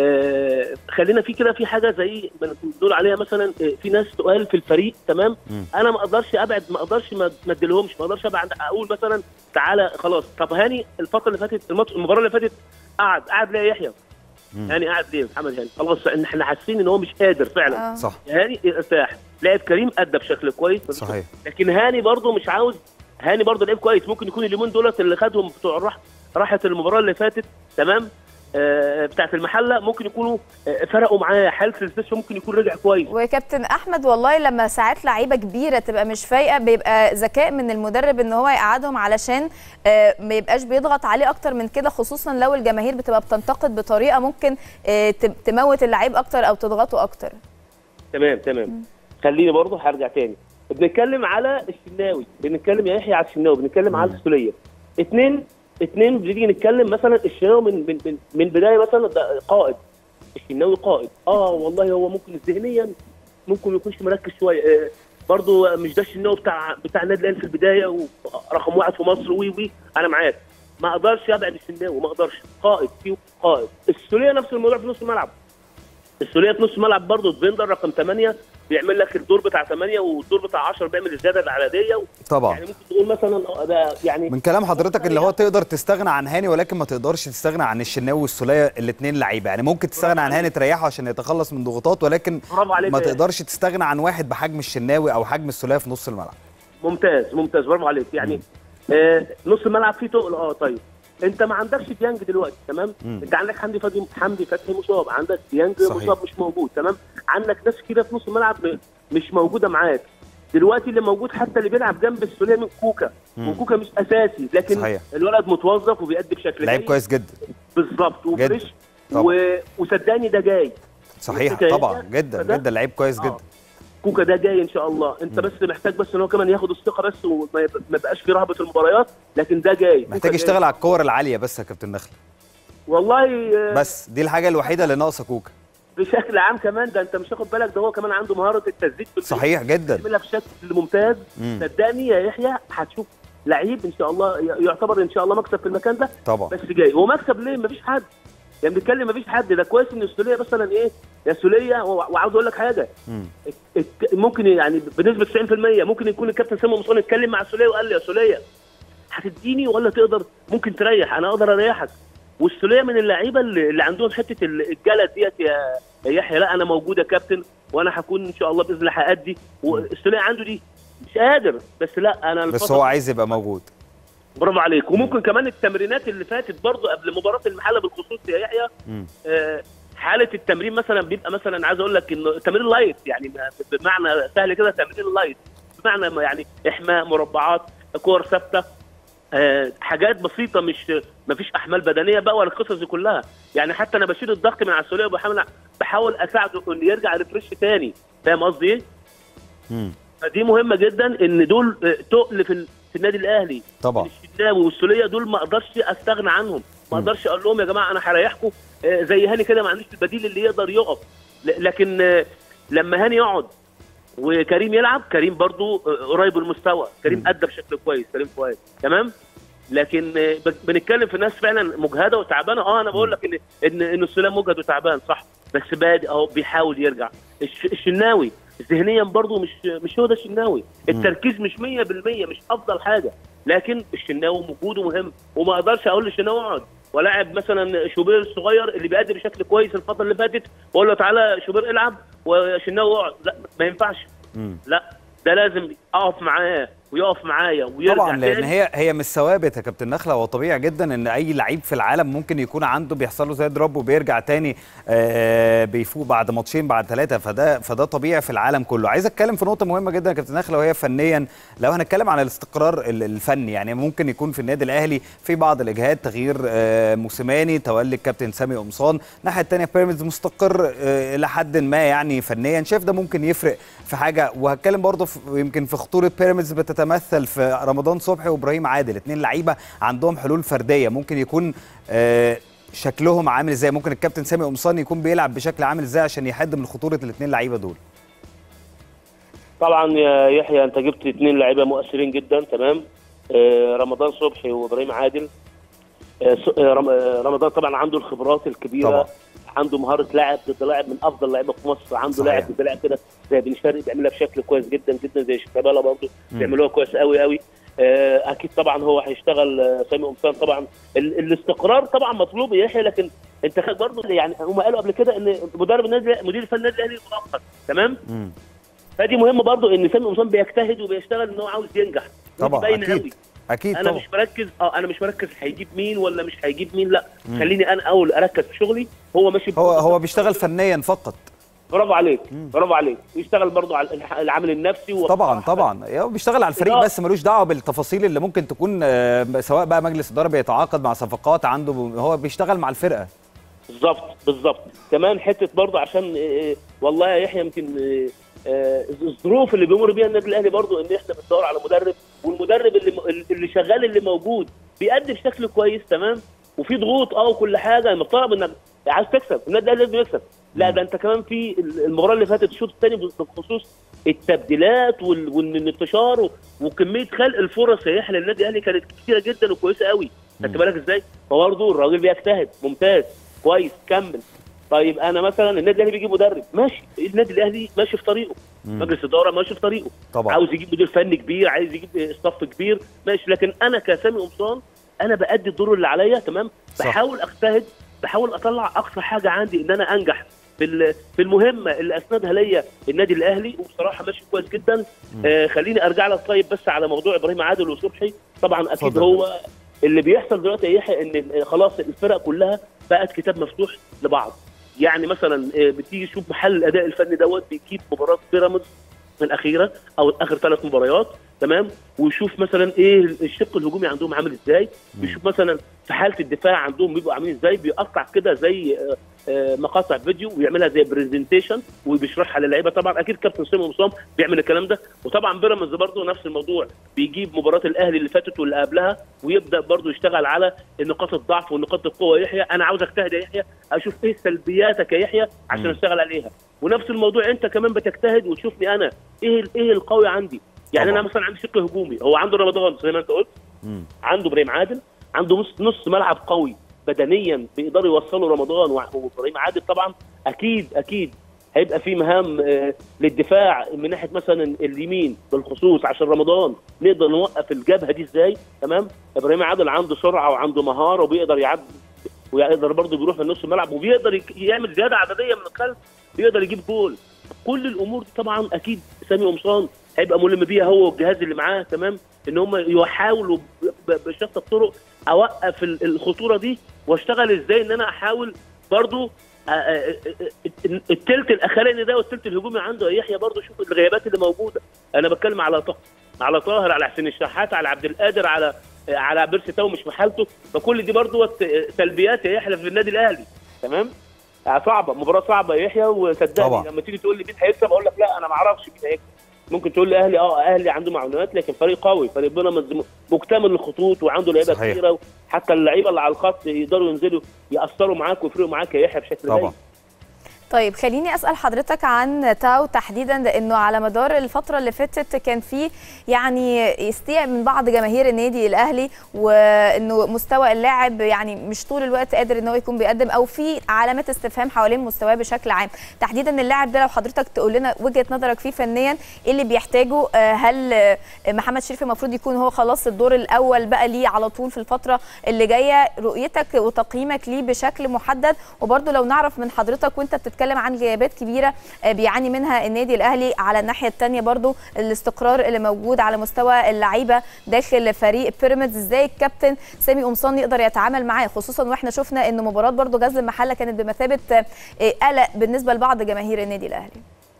G: آه، خلينا في كده في حاجه زي ما بنقول عليها مثلا آه، في ناس تقال في الفريق تمام
A: مم.
G: انا ما اقدرش ابعد ما اقدرش ما ما اديلهمش ما اقدرش ابعد اقول مثلا تعالى خلاص طب هاني الفتره اللي فاتت الماتش المباراه اللي فاتت قعد قعد ليه يا يحيى
A: مم.
G: هاني قعد ليه محمد هاني خلاص إن احنا حاسين ان هو مش قادر فعلا
B: آه.
A: صح
G: هاني ارتاح لعب كريم ادى بشكل كويس مفيش
A: صحيح
G: لكن هاني برضه مش عاوز هاني برضه لعيب كويس ممكن يكون اليومين دولت اللي خدهم بتوع الراحه راحه المباراه اللي فاتت تمام آه بتاعت المحله ممكن يكونوا آه فرقوا معاه حاله الاستشفاء ممكن يكون رجع كويس
B: وكابتن احمد والله لما ساعات لعيبه كبيره تبقى مش فايقه بيبقى ذكاء من المدرب ان هو يقعدهم علشان آه، ما يبقاش بيضغط عليه اكتر من كده خصوصا لو الجماهير بتبقى بتنتقد بطريقه ممكن آه، ت- تموت اللعيب اكتر او تضغطه اكتر
G: تمام تمام خليني برضه هرجع تاني بنتكلم على الشناوي بنتكلم يا يحيى على الشناوي بنتكلم على السوليه اثنين اثنين بنيجي نتكلم مثلا الشناوي من من من, من بدايه مثلا ده قائد الشناوي قائد اه والله هو ممكن ذهنيا ممكن ما يكونش مركز شويه آه برضه مش ده الشناوي بتاع بتاع النادي الاهلي في البدايه ورقم واحد في مصر وي وي انا معاك ما اقدرش ابعد الشناوي ما اقدرش قائد فيه قائد السوليه نفس الموضوع في نص الملعب السوليه في نص الملعب برضه ديفندر رقم 8 بيعمل لك الدور بتاع 8 والدور بتاع 10 بيعمل الزياده العدديه
A: طبعا
G: يعني ممكن تقول مثلا آه ده يعني
A: من كلام حضرتك اللي هو تقدر تستغنى عن هاني ولكن ما تقدرش تستغنى عن الشناوي والسوليه الاثنين لعيبه يعني ممكن تستغنى عن هاني تريحه عشان يتخلص من ضغوطات ولكن
G: برافو عليك
A: ما
G: يا
A: تقدرش تستغنى عن واحد بحجم الشناوي او حجم السوليه في نص الملعب
G: ممتاز ممتاز برافو عليك يعني آه نص الملعب فيه تقل اه طيب انت ما عندكش ديانج دلوقتي تمام
A: مم.
G: انت عندك حمدي فتحي حمدي فتحي مصاب عندك ديانج
A: صحيح.
G: مصاب مش موجود تمام عندك ناس كده في نص الملعب م- مش موجوده معاك دلوقتي اللي موجود حتى اللي بيلعب جنب السوليه من كوكا
A: مم.
G: وكوكا مش اساسي لكن
A: صحيح.
G: الولد متوظف وبيأدي بشكل
A: لعيب
G: جيد.
A: كويس جدا
G: بالظبط وفريش
A: طبعا.
G: و... وصدقني ده جاي
A: صحيح
G: كوكا
A: طبعا
G: يرجع،
A: جدا
G: فده-
A: جدا لعيب كويس
G: آه.
A: جدا
G: كوكا ده جاي ان شاء الله انت بس محتاج بس ان هو كمان ياخد الثقه بس وما يب- ما يبقاش في رهبه المباريات لكن ده جاي كوكا
A: محتاج
G: جاي.
A: يشتغل على الكور العاليه بس يا كابتن نخله
G: والله آه،
A: بس دي الحاجه الوحيده اللي ناقصه كوكا
G: بشكل عام كمان ده انت مش واخد بالك ده هو كمان عنده مهاره التسديد في الفريق.
A: صحيح جدا
G: بيعملها بشكل ممتاز
A: مم.
G: صدقني يا يحيى هتشوف لعيب ان شاء الله ي- يعتبر ان شاء الله مكسب في المكان ده
A: طبعا
G: بس جاي هو مكسب ليه مفيش حد يعني بنتكلم مفيش حد ده كويس ان السوليه مثلا ايه يا سوليه و- وعاوز اقول لك حاجه
A: مم.
G: الك- ممكن يعني بنسبه 90% ممكن يكون الكابتن سامي مصطفى اتكلم مع سوليه وقال لي يا سوليه هتديني ولا تقدر ممكن تريح انا اقدر اريحك والسوليه من اللعيبه اللي, اللي عندهم حته ال- الجلد ديت يا يا يحيى لا انا موجود يا كابتن وانا هكون ان شاء الله باذن الله هادي والسوليه عنده دي مش قادر بس لا انا
A: بس
G: الفترة
A: هو
G: دي-
A: عايز يبقى موجود
G: برافو عليك وممكن كمان التمرينات اللي فاتت برضو قبل مباراه المحله بالخصوص يا يحيى
A: مم.
G: آه، حاله التمرين مثلا بيبقى مثلا عايز اقول لك انه تمرين لايت يعني ما- بمعنى سهل كده تمرين لايت بمعنى ما يعني احماء مربعات كور ثابته آه، حاجات بسيطه مش ما فيش احمال بدنيه بقى ولا القصص دي كلها يعني حتى انا بشيل الضغط من على السوليه وبحاول بحاول اساعده انه يرجع ريفرش تاني فاهم قصدي ايه؟
A: مم.
G: فدي مهمه جدا ان دول آه، تقل في ال- في النادي الاهلي
A: طبعا
G: الشناوي والسوليه دول ما اقدرش استغنى عنهم ما اقدرش اقول لهم يا جماعه انا هريحكم آه، زي هاني كده ما عنديش البديل اللي يقدر يقف ل- لكن آه، لما هاني يقعد وكريم يلعب كريم برضو آه، قريب المستوى كريم ادى بشكل كويس كريم كويس تمام لكن آه، ب- بنتكلم في ناس فعلا مجهده وتعبانه اه انا بقول لك ان ان ان السوليه مجهد وتعبان صح بس بادئ اهو بيحاول يرجع الش- الشناوي ذهنيا برضو مش مش هو ده الشناوي التركيز مش 100% مش افضل حاجه لكن الشناوي وجوده مهم وما اقدرش اقول للشناوي اقعد ولاعب مثلا شوبير الصغير اللي بيأدي بشكل كويس الفتره اللي فاتت واقول له تعالى شوبير العب وشناوي اقعد لا ما ينفعش
A: مم.
G: لا ده لازم اقف معاه ويقف معايا ويرجع
A: طبعا لان
G: تاني.
A: هي هي مش ثوابت يا كابتن نخله هو طبيعي جدا ان اي لعيب في العالم ممكن يكون عنده بيحصل له زي دروب وبيرجع تاني آه بيفوق بعد ماتشين بعد ثلاثه فده فده طبيعي في العالم كله عايز اتكلم في نقطه مهمه جدا يا كابتن نخله وهي فنيا لو هنتكلم عن الاستقرار ال- الفني يعني ممكن يكون في النادي الاهلي في بعض الاجهاد تغيير آه موسيماني تولي الكابتن سامي قمصان الناحيه الثانيه بيراميدز مستقر آه الى حد ما يعني فنيا شايف ده ممكن يفرق في حاجه وهتكلم برضه في يمكن في خطوره بيراميدز بتتمثل في رمضان صبحي وابراهيم عادل اثنين لعيبه عندهم حلول فرديه ممكن يكون آه شكلهم عامل ازاي ممكن الكابتن سامي قمصان يكون بيلعب بشكل عامل ازاي عشان يحد من خطوره الاثنين لعيبه دول
G: طبعا يا يحيى انت جبت اثنين لعيبه مؤثرين جدا تمام آه رمضان صبحي وابراهيم عادل آه، س- آه، رم- آه، رمضان طبعا عنده الخبرات الكبيره
A: طبعا.
G: عنده مهاره لاعب ضد لاعب من افضل لعيبه في مصر عنده
A: صحيح.
G: لاعب ضد لاعب كده زي بن شرقي بيعملها بشكل كويس جدا جدا زي شيكابالا برضه بيعملوها كويس قوي قوي آه، اكيد طبعا هو هيشتغل آه، سامي قمصان طبعا ال- الاستقرار طبعا مطلوب يا يحيى لكن انت خ- برضه يعني هم قالوا قبل كده ان مدرب النادي مدير الفني النادي الاهلي مؤقت تمام
A: مم.
G: فدي مهمه برضه ان سامي قمصان بيجتهد وبيشتغل ان هو عاوز ينجح ودي
A: طبعا
G: باينة
A: اكيد
G: قوي.
A: اكيد
G: انا
A: طبعا
G: مش مركز اه انا مش مركز هيجيب مين ولا مش هيجيب مين لا خليني انا اول اركز في شغلي هو ماشي
A: هو
G: بخطة.
A: هو بيشتغل فنيا فقط
G: برافو عليك برافو عليك ويشتغل برضه على الح- العامل النفسي و-
A: طبعا طبعا هو بيشتغل على الفريق
G: إدارة.
A: بس ملوش دعوه بالتفاصيل اللي ممكن تكون آه، سواء بقى مجلس اداره بيتعاقد مع صفقات عنده هو بيشتغل مع الفرقه
G: بالظبط بالظبط كمان حته برضه عشان آه، آه، والله يا يحيى يمكن آه، آه، الظروف اللي بيمر بيها النادي الاهلي برضه ان احنا بندور على مدرب والمدرب اللي م- اللي شغال اللي موجود بيأدي بشكل كويس تمام وفي ضغوط اه وكل حاجه المفترض انك عايز تكسب النادي الاهلي لازم يكسب لا ده انت كمان في المباراه اللي فاتت الشوط الثاني بخصوص التبديلات وال- والانتشار و- وكميه خلق الفرص يا يحيى للنادي الاهلي كانت كتيره جدا وكويسه قوي خدت بالك ازاي؟ فبرضه الراجل بيجتهد ممتاز كويس كمل طيب انا مثلا النادي الاهلي بيجيب مدرب ماشي النادي الاهلي ماشي في طريقه مجلس اداره ماشي في طريقه
A: طبعا.
G: عاوز يجيب مدير فني كبير عايز يجيب صف كبير ماشي لكن انا كسامي قمصان انا بادي الدور اللي عليا تمام
A: صح.
G: بحاول اجتهد بحاول اطلع اقصى حاجه عندي ان انا انجح في ال- في المهمه اللي اسندها ليا النادي الاهلي وبصراحه ماشي كويس جدا آه خليني ارجع لك طيب بس على موضوع ابراهيم عادل وصبحي طبعا اكيد
A: اتفضل.
G: هو اللي بيحصل دلوقتي يا يحيى ان خلاص الفرق كلها بقت كتاب مفتوح لبعض يعني مثلا آه، بتيجي تشوف محل الاداء الفني دوت بيجيب مباراه بيراميدز الاخيره او اخر ثلاث مباريات تمام ويشوف مثلا ايه الشق الهجومي عندهم عامل ازاي بيشوف مثلا في حاله الدفاع عندهم بيبقوا عاملين ازاي بيقطع كده زي آه، آه، مقاطع فيديو ويعملها زي برزنتيشن وبيشرحها للعيبه طبعا اكيد كابتن سامي مصام بيعمل الكلام ده وطبعا بيراميدز برضه نفس الموضوع بيجيب مباراه الاهلي اللي فاتت واللي قبلها ويبدا برضه يشتغل على نقاط الضعف ونقاط القوه يا يحيى انا عاوز اجتهد يا يحيى اشوف ايه سلبياتك يا يحيى عشان اشتغل عليها ونفس الموضوع انت كمان بتجتهد وتشوفني انا ايه ال- ايه القوي عندي يعني
A: طبعا.
G: انا مثلا عندي شق هجومي هو عنده رمضان زي ما انت قلت
A: مم.
G: عنده ابراهيم عادل عنده نص نص ملعب قوي بدنيا بيقدروا يوصلوا رمضان وع- وابراهيم عادل طبعا اكيد اكيد هيبقى في مهام آه، للدفاع من ناحيه مثلا اليمين بالخصوص عشان رمضان نقدر نوقف الجبهه دي ازاي تمام ابراهيم عادل عنده سرعه وعنده مهاره وبيقدر يعدي ويقدر برضه بيروح من نص الملعب وبيقدر يك- يعمل زياده عدديه من الخلف بيقدر يجيب جول كل الامور دي طبعا اكيد سامي قمصان هيبقى ملم بيها هو والجهاز اللي معاه تمام ان هم يحاولوا ب- ب- بشتى الطرق اوقف ال- الخطوره دي واشتغل ازاي ان انا احاول برضو آه، آه، آه، التلت الاخراني ده والتلت الهجومي عنده يا يحيى برضو شوف الغيابات اللي موجوده انا بتكلم على طه على طاهر على حسين الشحات على عبد القادر على على بيرسي تاو مش في حالته فكل دي برضو سلبيات يا يحيى في النادي الاهلي تمام آه، صعبه مباراه صعبه يا يحيى وصدقني
A: طبعا.
G: لما تيجي تقول لي مين هيكسب اقول لك لا انا ما اعرفش مين هيكسب ممكن تقول لي اهلي اه اهلي عنده معلومات لكن فريق قوي فريق بيراميدز م- مكتمل الخطوط وعنده لعيبه
A: صحيح.
G: كثيره حتى اللعيبه اللي على الخط يقدروا ينزلوا ياثروا معاك ويفرقوا معاك يا يحيى بشكل
A: طبعا
G: باين.
B: طيب خليني اسال حضرتك عن تاو تحديدا لانه على مدار الفتره اللي فاتت كان في يعني يستيع من بعض جماهير النادي الاهلي وانه مستوى اللاعب يعني مش طول الوقت قادر ان هو يكون بيقدم او في علامات استفهام حوالين مستواه بشكل عام تحديدا اللاعب ده لو حضرتك تقول لنا وجهه نظرك فيه فنيا ايه اللي بيحتاجه آه، هل آه، محمد شريف المفروض يكون هو خلاص الدور الاول بقى ليه على طول في الفتره اللي جايه رؤيتك وتقييمك ليه بشكل محدد وبرده لو نعرف من حضرتك وانت بتتكلم عن غيابات كبيره آه، بيعاني منها النادي الاهلي على الناحيه الثانيه برده الاستقرار اللي موجود على مستوى اللعيبه داخل فريق بيراميدز ازاي الكابتن سامي قمصان يقدر يتعامل معاه خصوصا واحنا شفنا ان مباراه برده غزل المحله كانت بمثابه آه، آه، قلق بالنسبه لبعض جماهير النادي الاهلي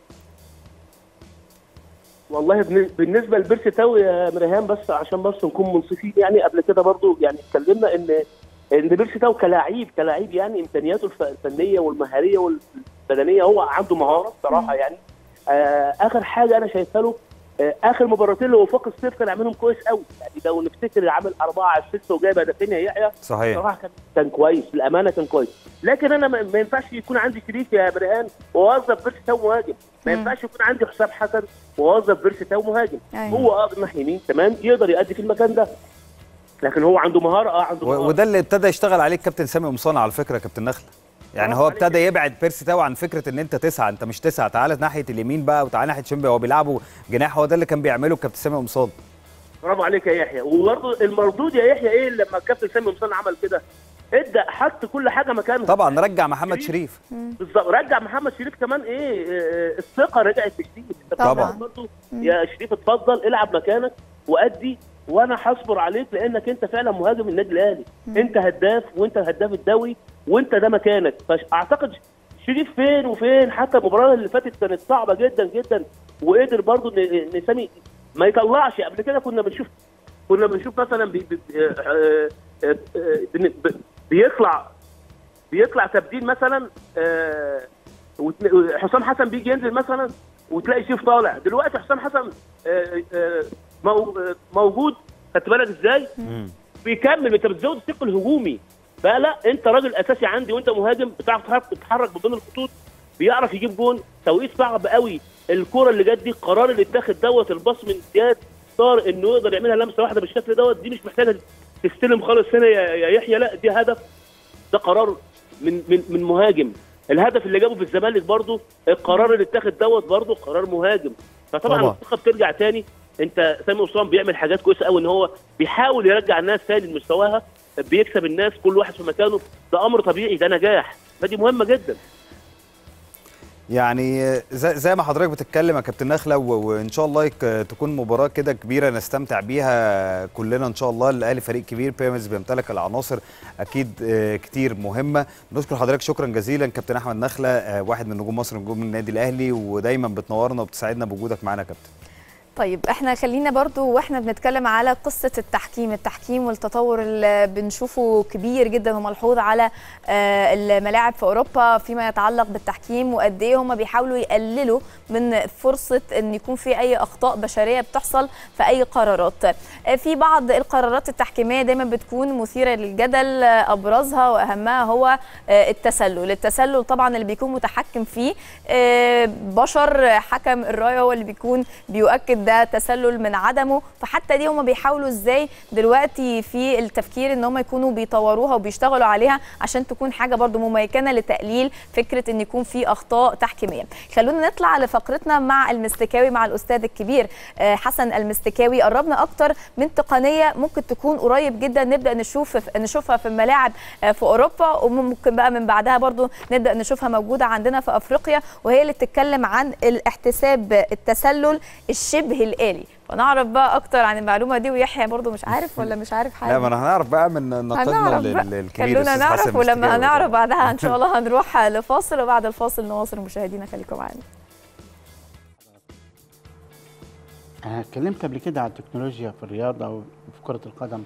G: والله بن- بالنسبه لبيرسي تاو يا مريهان بس عشان بس نكون منصفين يعني قبل كده برضو يعني اتكلمنا ان ان بيرسي تاو كلاعب كلاعب يعني امكانياته الف- الفنيه والمهاريه والبدنيه هو عنده مهاره بصراحه يعني آه اخر حاجه انا شايفها له آه اخر مباراتين اللي وفاق الصيف كان عاملهم كويس قوي يعني لو نفتكر عامل أربعة على الستة وجايب هدفين يا يحيى
A: صحيح
G: بصراحه كان كان كويس الامانه كان كويس لكن انا ما ما ينفعش يكون عندي شريك يا برهان ووظف بيرسي تاو مهاجم ما
B: مم.
G: ينفعش يكون عندي حسام حسن ووظف بيرسي تاو مهاجم
B: أيوة.
G: هو اه جناح يمين تمام يقدر يأدي في المكان ده لكن هو عنده مهاره اه عنده
A: و-
G: مهاره
A: وده اللي ابتدى يشتغل عليه الكابتن سامي قمصان على فكره يا كابتن نخله يعني
G: برافو
A: هو
G: عليك.
A: ابتدى يبعد بيرسي تاو عن فكره ان انت تسعه انت مش تسعه تعالى ناحيه اليمين بقى وتعالى ناحيه شمبي هو بيلعبوا جناح هو ده اللي كان بيعمله الكابتن سامي قمصان
G: برافو عليك يا يحيى وبرضه المردود يا يحيى ايه لما الكابتن سامي قمصان عمل كده ادى حط كل حاجه مكانها
A: طبعا رجع محمد شريف
G: بالظبط رجع محمد شريف كمان ايه آه، الثقه رجعت في شريف أنت
B: طبعاً.
G: بتقول برضه يا شريف اتفضل العب مكانك وادي وانا هصبر عليك لانك انت فعلا مهاجم النادي الاهلي انت هداف وانت الهداف الدولي وانت ده مكانك فاعتقد شريف فين وفين حتى المباراه اللي فاتت كانت صعبه جدا جدا وقدر برضه ان إن سامي ما يطلعش قبل كده كنا بنشوف كنا بنشوف مثلا بي بي آه، آه، آه، آه، بن- ب- بيطلع بيطلع تبديل مثلا آه، وتلا- حسام حسن بيجي ينزل مثلا وتلاقي شيف طالع دلوقتي حسام حسن آه، آه، مو- آه، موجود خدت بالك ازاي؟ بيكمل انت بتزود الثقل الهجومي فلا انت راجل اساسي عندي وانت مهاجم بتعرف تتحرك- تتحرك بين الخطوط بيعرف يجيب جون توقيت صعب قوي الكره اللي جت دي القرار اللي اتاخد دوت الباص من زياد طارق انه يقدر يعملها لمسه واحده بالشكل دوت دي مش محتاجه تستلم خالص هنا يا يا يحيى لا دي هدف ده قرار من من من مهاجم الهدف اللي جابه في الزمالك برضو القرار اللي اتاخد دوت برضو قرار مهاجم فطبعا
A: طبعا.
G: الثقه بترجع تاني انت سامي قمصان بيعمل حاجات كويسه قوي ان هو بيحاول يرجع الناس تاني لمستواها بيكسب الناس كل واحد في مكانه ده امر طبيعي ده نجاح فدي مهمه جدا
A: يعني زي, زي ما حضرتك بتتكلم يا كابتن نخله و- وان شاء الله يك- تكون مباراه كده كبيره نستمتع بيها كلنا ان شاء الله الاهلي فريق كبير بيراميدز بيمتلك العناصر اكيد آه، كتير مهمه بنشكر حضرتك شكرا جزيلا كابتن احمد نخله آه، واحد من نجوم مصر نجوم النادي الاهلي ودايما بتنورنا وبتساعدنا بوجودك معانا يا كابتن
B: طيب احنا خلينا برضو واحنا بنتكلم على قصة التحكيم التحكيم والتطور اللي بنشوفه كبير جدا وملحوظ على آه، الملاعب في اوروبا فيما يتعلق بالتحكيم وقد ايه هم بيحاولوا يقللوا من فرصة ان يكون في اي اخطاء بشرية بتحصل في اي قرارات آه، في بعض القرارات التحكيمية دايما بتكون مثيرة للجدل آه، ابرزها واهمها هو آه، التسلل التسلل طبعا اللي بيكون متحكم فيه آه، بشر حكم الرايه هو اللي بيكون بيؤكد ده تسلل من عدمه فحتى دي هم بيحاولوا ازاي دلوقتي في التفكير ان هم يكونوا بيطوروها وبيشتغلوا عليها عشان تكون حاجه برضو مميكنه لتقليل فكره ان يكون في اخطاء تحكيميه خلونا نطلع لفقرتنا مع المستكاوي مع الاستاذ الكبير آه، حسن المستكاوي قربنا اكتر من تقنيه ممكن تكون قريب جدا نبدا نشوف نشوفها في الملاعب آه، في اوروبا وممكن بقى من بعدها برضو نبدا نشوفها موجوده عندنا في افريقيا وهي اللي بتتكلم عن الاحتساب التسلل الشبه الالي فنعرف بقى اكتر عن المعلومه دي ويحيى برضو مش عارف ولا مش عارف حاجه
A: لا ما انا هنعرف بقى من نقدنا
B: هنعرف
A: لل-
B: بقى.
A: للكبير
B: خلونا
A: أستاذ
B: نعرف
A: حسن
B: ولما
A: مستكاوي
B: هنعرف
A: طبعاً.
B: بعدها ان شاء الله هنروح لفاصل وبعد الفاصل نواصل مشاهدينا خليكم معانا
H: أنا اتكلمت قبل كده عن التكنولوجيا في الرياضة وفي كرة القدم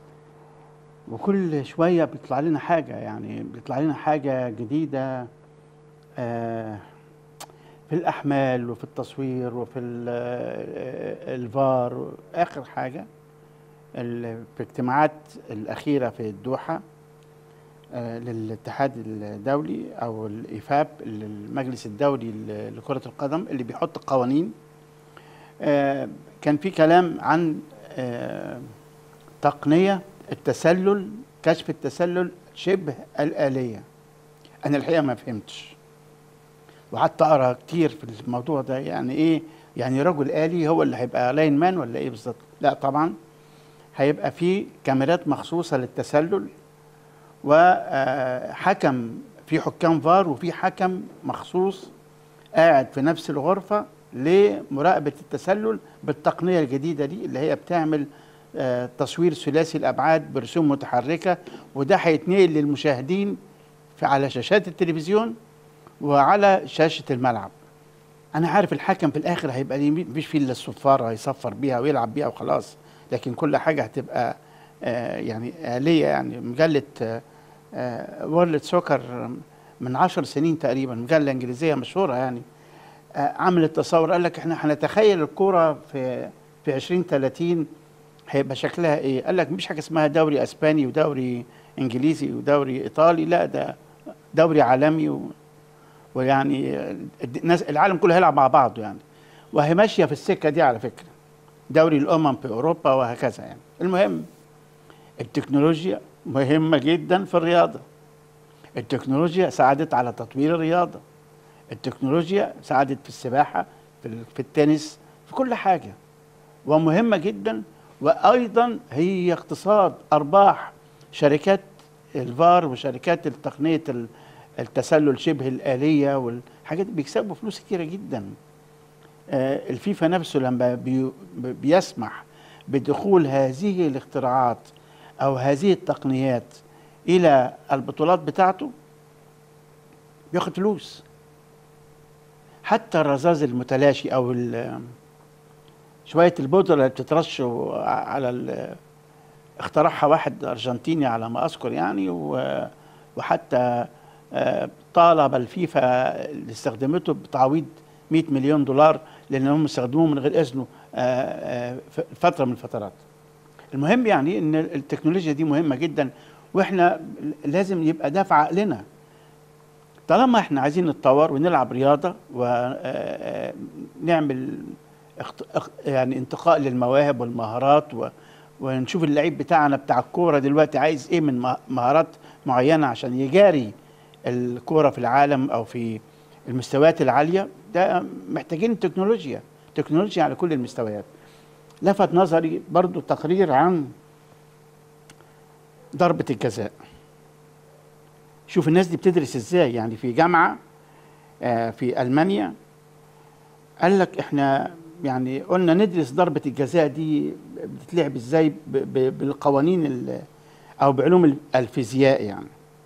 H: وكل شوية بيطلع لنا حاجة يعني بيطلع لنا حاجة جديدة آه، في الأحمال وفي التصوير وفي ال- آه، الفار آخر حاجة ال- في اجتماعات الأخيرة في الدوحة آه، للاتحاد الدولي أو الإيفاب المجلس الدولي ل- لكرة القدم اللي بيحط قوانين آه، كان في كلام عن آه، تقنية التسلل كشف التسلل شبه الآلية أنا الحقيقة ما فهمتش وقعدت أقرأ كتير في الموضوع ده يعني إيه يعني رجل آلي هو اللي هيبقى لاين مان ولا إيه بالظبط لا طبعا هيبقى في كاميرات مخصوصة للتسلل وحكم في حكام فار وفي حكم مخصوص قاعد في نفس الغرفة لمراقبة التسلل بالتقنية الجديدة دي اللي هي بتعمل آه، تصوير ثلاثي الأبعاد برسوم متحركة وده هيتنقل للمشاهدين في على شاشات التلفزيون وعلى شاشة الملعب أنا عارف الحكم في الآخر هيبقى ليه مفيش فيه إلا الصفارة هيصفر بيها ويلعب بيها وخلاص لكن كل حاجة هتبقى آه، يعني آلية يعني مجلة وورلد سوكر من عشر سنين تقريبا مجلة إنجليزية مشهورة يعني آه، عملت تصور قال لك احنا هنتخيل الكوره في في 2030 هيبقى شكلها ايه؟ قال لك مش حاجه اسمها دوري اسباني ودوري انجليزي ودوري ايطالي لا ده دوري عالمي و ويعني الناس العالم كله هيلعب مع بعضه يعني وهي ماشيه في السكه دي على فكره دوري الامم في اوروبا وهكذا يعني المهم التكنولوجيا مهمة جدا في الرياضة التكنولوجيا ساعدت على تطوير الرياضة التكنولوجيا ساعدت في السباحة في, ال- في التنس في كل حاجة ومهمة جدا وأيضا هي اقتصاد أرباح شركات الفار وشركات التقنية ال- التسلل شبه الآلية والحاجات دي بيكسبوا فلوس كتيرة جدا آه، الفيفا نفسه لما بي بيسمح بدخول هذه الاختراعات او هذه التقنيات الى البطولات بتاعته بياخد فلوس حتى الرذاذ المتلاشي او ال- شويه البودره اللي بتترش على ال- اخترعها واحد ارجنتيني على ما اذكر يعني و- وحتى آه، طالب الفيفا اللي استخدمته بتعويض 100 مليون دولار لانهم استخدموه من غير اذنه آه، آه، ف- فتره من الفترات. المهم يعني ان التكنولوجيا دي مهمه جدا واحنا لازم يبقى ده في عقلنا. طالما احنا عايزين نتطور ونلعب رياضه ونعمل يعني انتقاء للمواهب والمهارات و ونشوف اللعيب بتاعنا بتاع الكوره دلوقتي عايز ايه من مه- مهارات معينه عشان يجاري الكوره في العالم او في المستويات العاليه ده محتاجين تكنولوجيا تكنولوجيا على كل المستويات لفت نظري برضو تقرير عن ضربة الجزاء شوف الناس دي بتدرس ازاي يعني في جامعة آه، في ألمانيا قال لك احنا يعني قلنا ندرس ضربة الجزاء دي بتتلعب ازاي ب- ب- بالقوانين ال- او بعلوم ال- الفيزياء يعني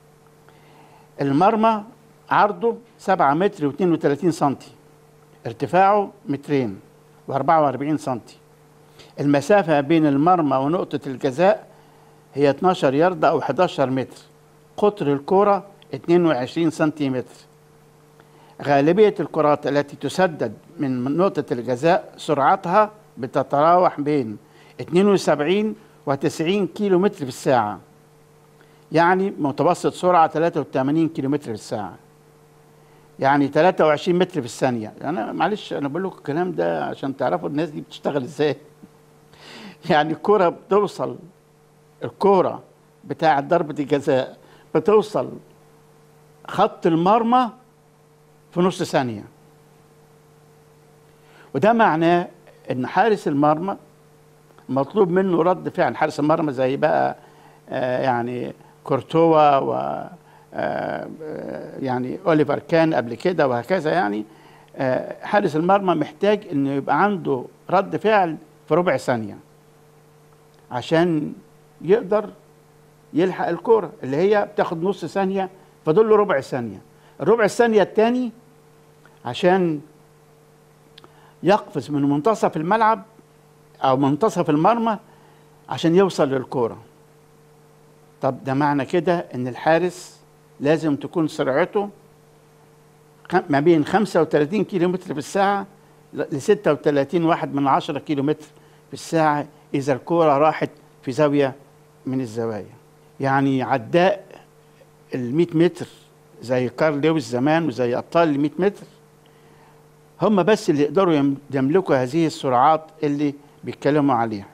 H: المرمى عرضه 7 متر و32 سنتي ارتفاعه مترين و44 سنتي المسافة بين المرمى ونقطة الجزاء هي 12 ياردة أو 11 متر قطر الكرة 22 سنتيمتر غالبية الكرات التي تسدد من نقطة الجزاء سرعتها بتتراوح بين 72 و 90 كيلو متر في الساعة يعني متوسط سرعة 83 كيلو متر في الساعة يعني 23 متر في الثانية أنا معلش أنا بقول لكم الكلام ده عشان تعرفوا الناس دي بتشتغل إزاي يعني الكرة بتوصل الكرة بتاعة ضربة الجزاء بتوصل خط المرمى في نص ثانية وده معناه ان حارس المرمى مطلوب منه رد فعل حارس المرمى زي بقى آه يعني كورتوا و آه آه، يعني اوليفر كان قبل كده وهكذا يعني آه حارس المرمى محتاج انه يبقى عنده رد فعل في ربع ثانيه عشان يقدر يلحق الكرة اللي هي بتاخد نص ثانية فاضل له ربع ثانية الربع الثانية التاني عشان يقفز من منتصف الملعب أو منتصف المرمى عشان يوصل للكرة طب ده معنى كده إن الحارس لازم تكون سرعته خ- ما بين 35 كيلو متر في الساعة ل 36 واحد من عشرة كيلو متر في الساعة إذا الكرة راحت في زاوية من الزوايا يعني عداء ال 100 متر زي كارل لويس زمان وزي أبطال ال 100 متر هم بس اللي يقدروا يم- يملكوا هذه السرعات اللي بيتكلموا عليها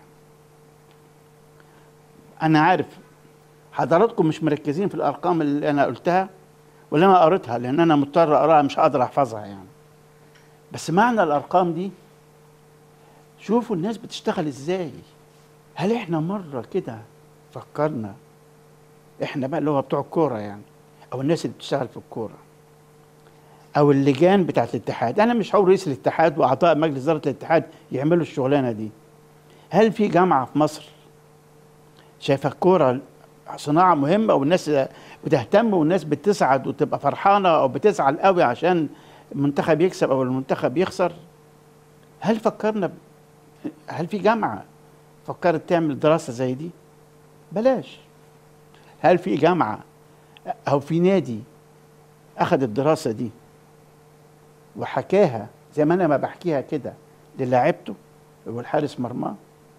H: أنا عارف حضراتكم مش مركزين في الأرقام اللي أنا قلتها واللي أنا قريتها لأن أنا مضطر أقراها مش قادر أحفظها يعني بس معنى الأرقام دي شوفوا الناس بتشتغل ازاي هل احنا مره كده فكرنا احنا بقى اللي هو بتوع الكوره يعني او الناس اللي بتشتغل في الكوره او اللجان بتاعت الاتحاد انا مش هقول رئيس الاتحاد واعضاء مجلس اداره الاتحاد يعملوا الشغلانه دي هل في جامعه في مصر شايفه الكوره صناعه مهمه والناس بتهتم والناس بتسعد وتبقى فرحانه او بتزعل قوي عشان المنتخب يكسب او المنتخب يخسر هل فكرنا ب... هل في جامعة فكرت تعمل دراسة زي دي؟ بلاش هل في جامعة أو في نادي أخذ الدراسة دي وحكاها زي ما أنا ما بحكيها كده للاعبته والحارس مرماه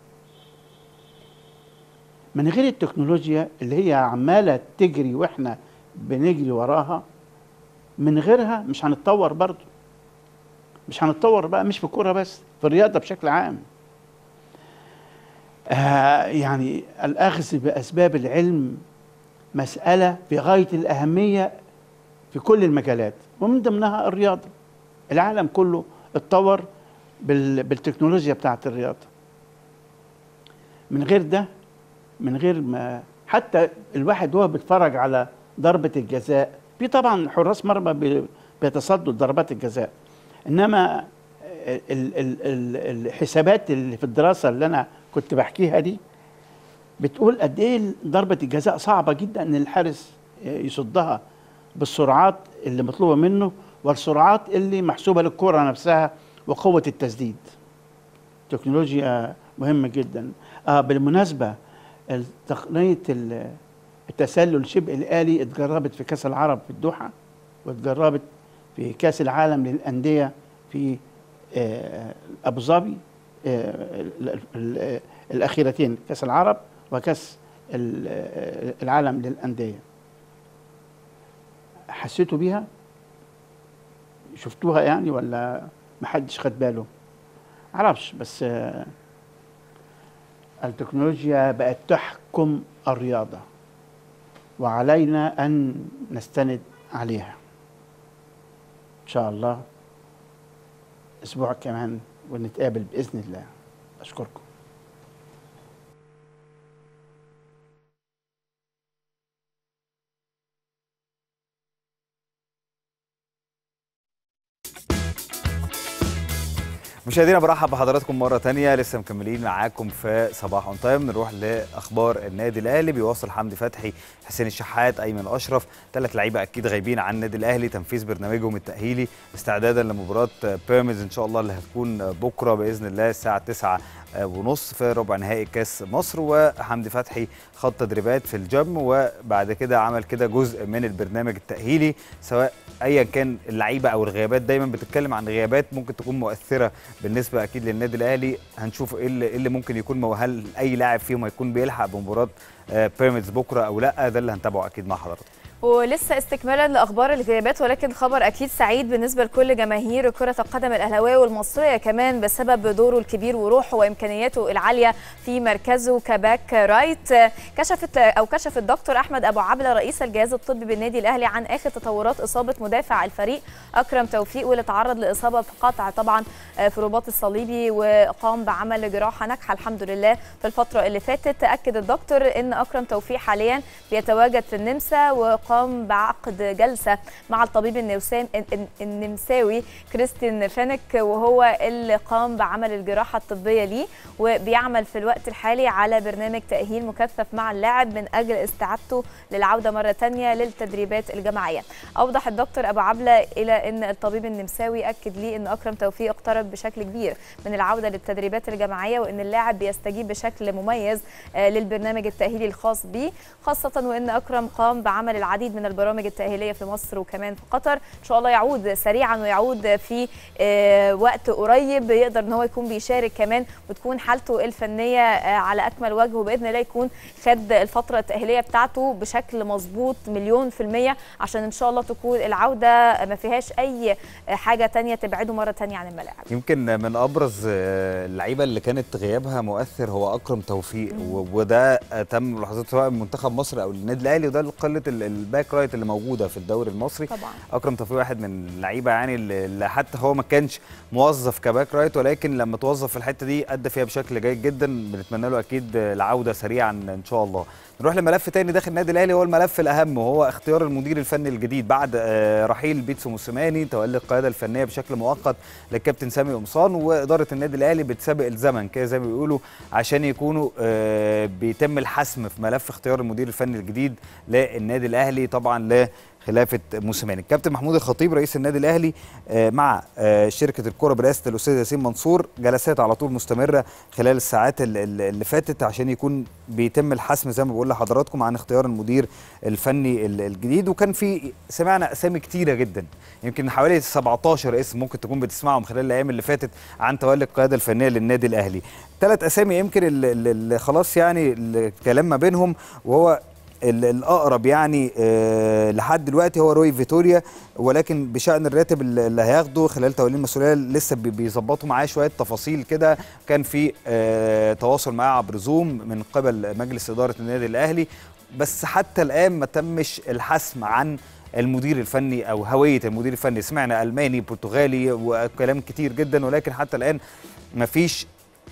H: من غير التكنولوجيا اللي هي عمالة تجري وإحنا بنجري وراها من غيرها مش هنتطور برضه مش هنتطور بقى مش في الكوره بس في الرياضه بشكل عام آه يعني الأخذ بأسباب العلم مسألة في غاية الأهمية في كل المجالات ومن ضمنها الرياضة العالم كله اتطور بال- بالتكنولوجيا بتاعت الرياضة من غير ده من غير ما حتى الواحد وهو بيتفرج على ضربة الجزاء في طبعا حراس مرمى بي- بيتصدوا ضربات الجزاء انما ال- ال- ال- الحسابات اللي في الدراسة اللي انا كنت بحكيها دي بتقول قد ايه ضربة الجزاء صعبة جدا ان الحارس يصدها بالسرعات اللي مطلوبة منه والسرعات اللي محسوبة للكرة نفسها وقوة التسديد تكنولوجيا مهمة جدا آه بالمناسبة تقنية ال- التسلل شبه الآلي اتجربت في كأس العرب في الدوحة واتجربت في كأس العالم للأندية في آه، أبو ظبي آه، ال- ال- الأخيرتين كأس العرب وكأس ال- آه، العالم للأندية حسيتوا بيها شفتوها يعني ولا محدش خد باله معرفش بس آه، التكنولوجيا بقت تحكم الرياضة وعلينا أن نستند عليها إن شاء الله أسبوع كمان ونتقابل بإذن الله أشكركم
A: مشاهدينا برحب بحضراتكم مره تانية لسه مكملين معاكم في صباح اون تايم نروح لاخبار النادي الاهلي بيواصل حمدي فتحي حسين الشحات ايمن اشرف ثلاث لعيبه اكيد غايبين عن النادي الاهلي تنفيذ برنامجهم التاهيلي استعدادا لمباراه بيراميدز ان شاء الله اللي هتكون بكره باذن الله الساعه 9 ونص في ربع نهائي كاس مصر وحمدي فتحي خد تدريبات في الجيم وبعد كده عمل كده جزء من البرنامج التاهيلي سواء ايا كان اللعيبه او الغيابات دايما بتتكلم عن غيابات ممكن تكون مؤثره بالنسبه اكيد للنادي الاهلي هنشوف ايه اللي, إيه اللي ممكن يكون مو- هل اي لاعب فيهم هيكون بيلحق بمباراه آه، بيراميدز بكره او لا ده اللي هنتابعه اكيد مع حضراتكم
B: ولسه استكمالا لاخبار الغيابات ولكن خبر اكيد سعيد بالنسبه لكل جماهير كره القدم الاهلاويه والمصريه كمان بسبب دوره الكبير وروحه وامكانياته العاليه في مركزه كباك رايت كشفت او كشف الدكتور احمد ابو عبله رئيس الجهاز الطبي بالنادي الاهلي عن اخر تطورات اصابه مدافع الفريق اكرم توفيق واللي تعرض لاصابه في قطع طبعا في الرباط الصليبي وقام بعمل جراحه ناجحه الحمد لله في الفتره اللي فاتت اكد الدكتور ان اكرم توفيق حاليا بيتواجد في النمسا وقام بعقد جلسه مع الطبيب النمسا- النمساوي كريستين فينك وهو اللي قام بعمل الجراحه الطبيه ليه وبيعمل في الوقت الحالي على برنامج تاهيل مكثف مع اللاعب من اجل استعادته للعوده مره ثانيه للتدريبات الجماعيه اوضح الدكتور ابو عبله الى ان الطبيب النمساوي اكد ليه ان اكرم توفيق اقترب بشكل كبير من العوده للتدريبات الجماعيه وان اللاعب بيستجيب بشكل مميز آه، للبرنامج التاهيلي الخاص به خاصه وان اكرم قام بعمل العديد من البرامج التاهيليه في مصر وكمان في قطر ان شاء الله يعود سريعا ويعود في آه، وقت قريب يقدر ان هو يكون بيشارك كمان وتكون حالته الفنيه آه، على اكمل وجه وباذن الله يكون خد الفتره التاهيليه بتاعته بشكل مظبوط مليون في الميه عشان ان شاء الله تكون العوده ما فيهاش اي حاجه تانية تبعده مره تانية عن الملاعب
A: يمكن من ابرز آه، اللعيبه اللي كانت غيابها مؤثر هو اكرم توفيق و- وده آه، تم ملاحظته سواء من منتخب مصر او النادي الاهلي وده قله ال- الباك رايت اللي موجوده في الدوري المصري
B: طبعا
A: اكرم توفيق واحد من اللعيبه يعني اللي اللي حتى هو ما كانش موظف كباك رايت ولكن لما توظف في الحته دي ادى فيها بشكل جيد جدا بنتمنى له اكيد العوده سريعا ان شاء الله نروح لملف تاني داخل النادي الاهلي هو الملف الاهم وهو اختيار المدير الفني الجديد بعد آه، رحيل بيتسو موسيماني تولي القياده الفنيه بشكل مؤقت للكابتن سامي قمصان واداره النادي الاهلي بتسابق الزمن كده زي ما بيقولوا عشان يكونوا آه، بيتم الحسم في ملف اختيار المدير الفني الجديد للنادي الاهلي طبعا ل خلافه موسيماني الكابتن محمود الخطيب رئيس النادي الاهلي آه، مع آه، شركه الكره برئاسه الاستاذ ياسين منصور جلسات على طول مستمره خلال الساعات ال- ال- اللي فاتت عشان يكون بيتم الحسم زي ما بقول لحضراتكم عن اختيار المدير الفني ال- الجديد وكان في سمعنا اسامي كتيره جدا يمكن حوالي 17 اسم ممكن تكون بتسمعهم خلال الايام اللي فاتت عن تولي القياده الفنيه للنادي الاهلي ثلاث اسامي يمكن اللي, اللي خلاص يعني الكلام ما بينهم وهو ال- الاقرب يعني آه، لحد دلوقتي هو روي فيتوريا ولكن بشان الراتب اللي اللي هياخده خلال توليه المسؤوليه لسه بي- بيظبطوا معاه شويه تفاصيل كده كان في آه، تواصل معاه عبر زوم من قبل مجلس اداره النادي الاهلي بس حتى الان ما تمش الحسم عن المدير الفني او هويه المدير الفني سمعنا الماني برتغالي وكلام كتير جدا ولكن حتى الان ما فيش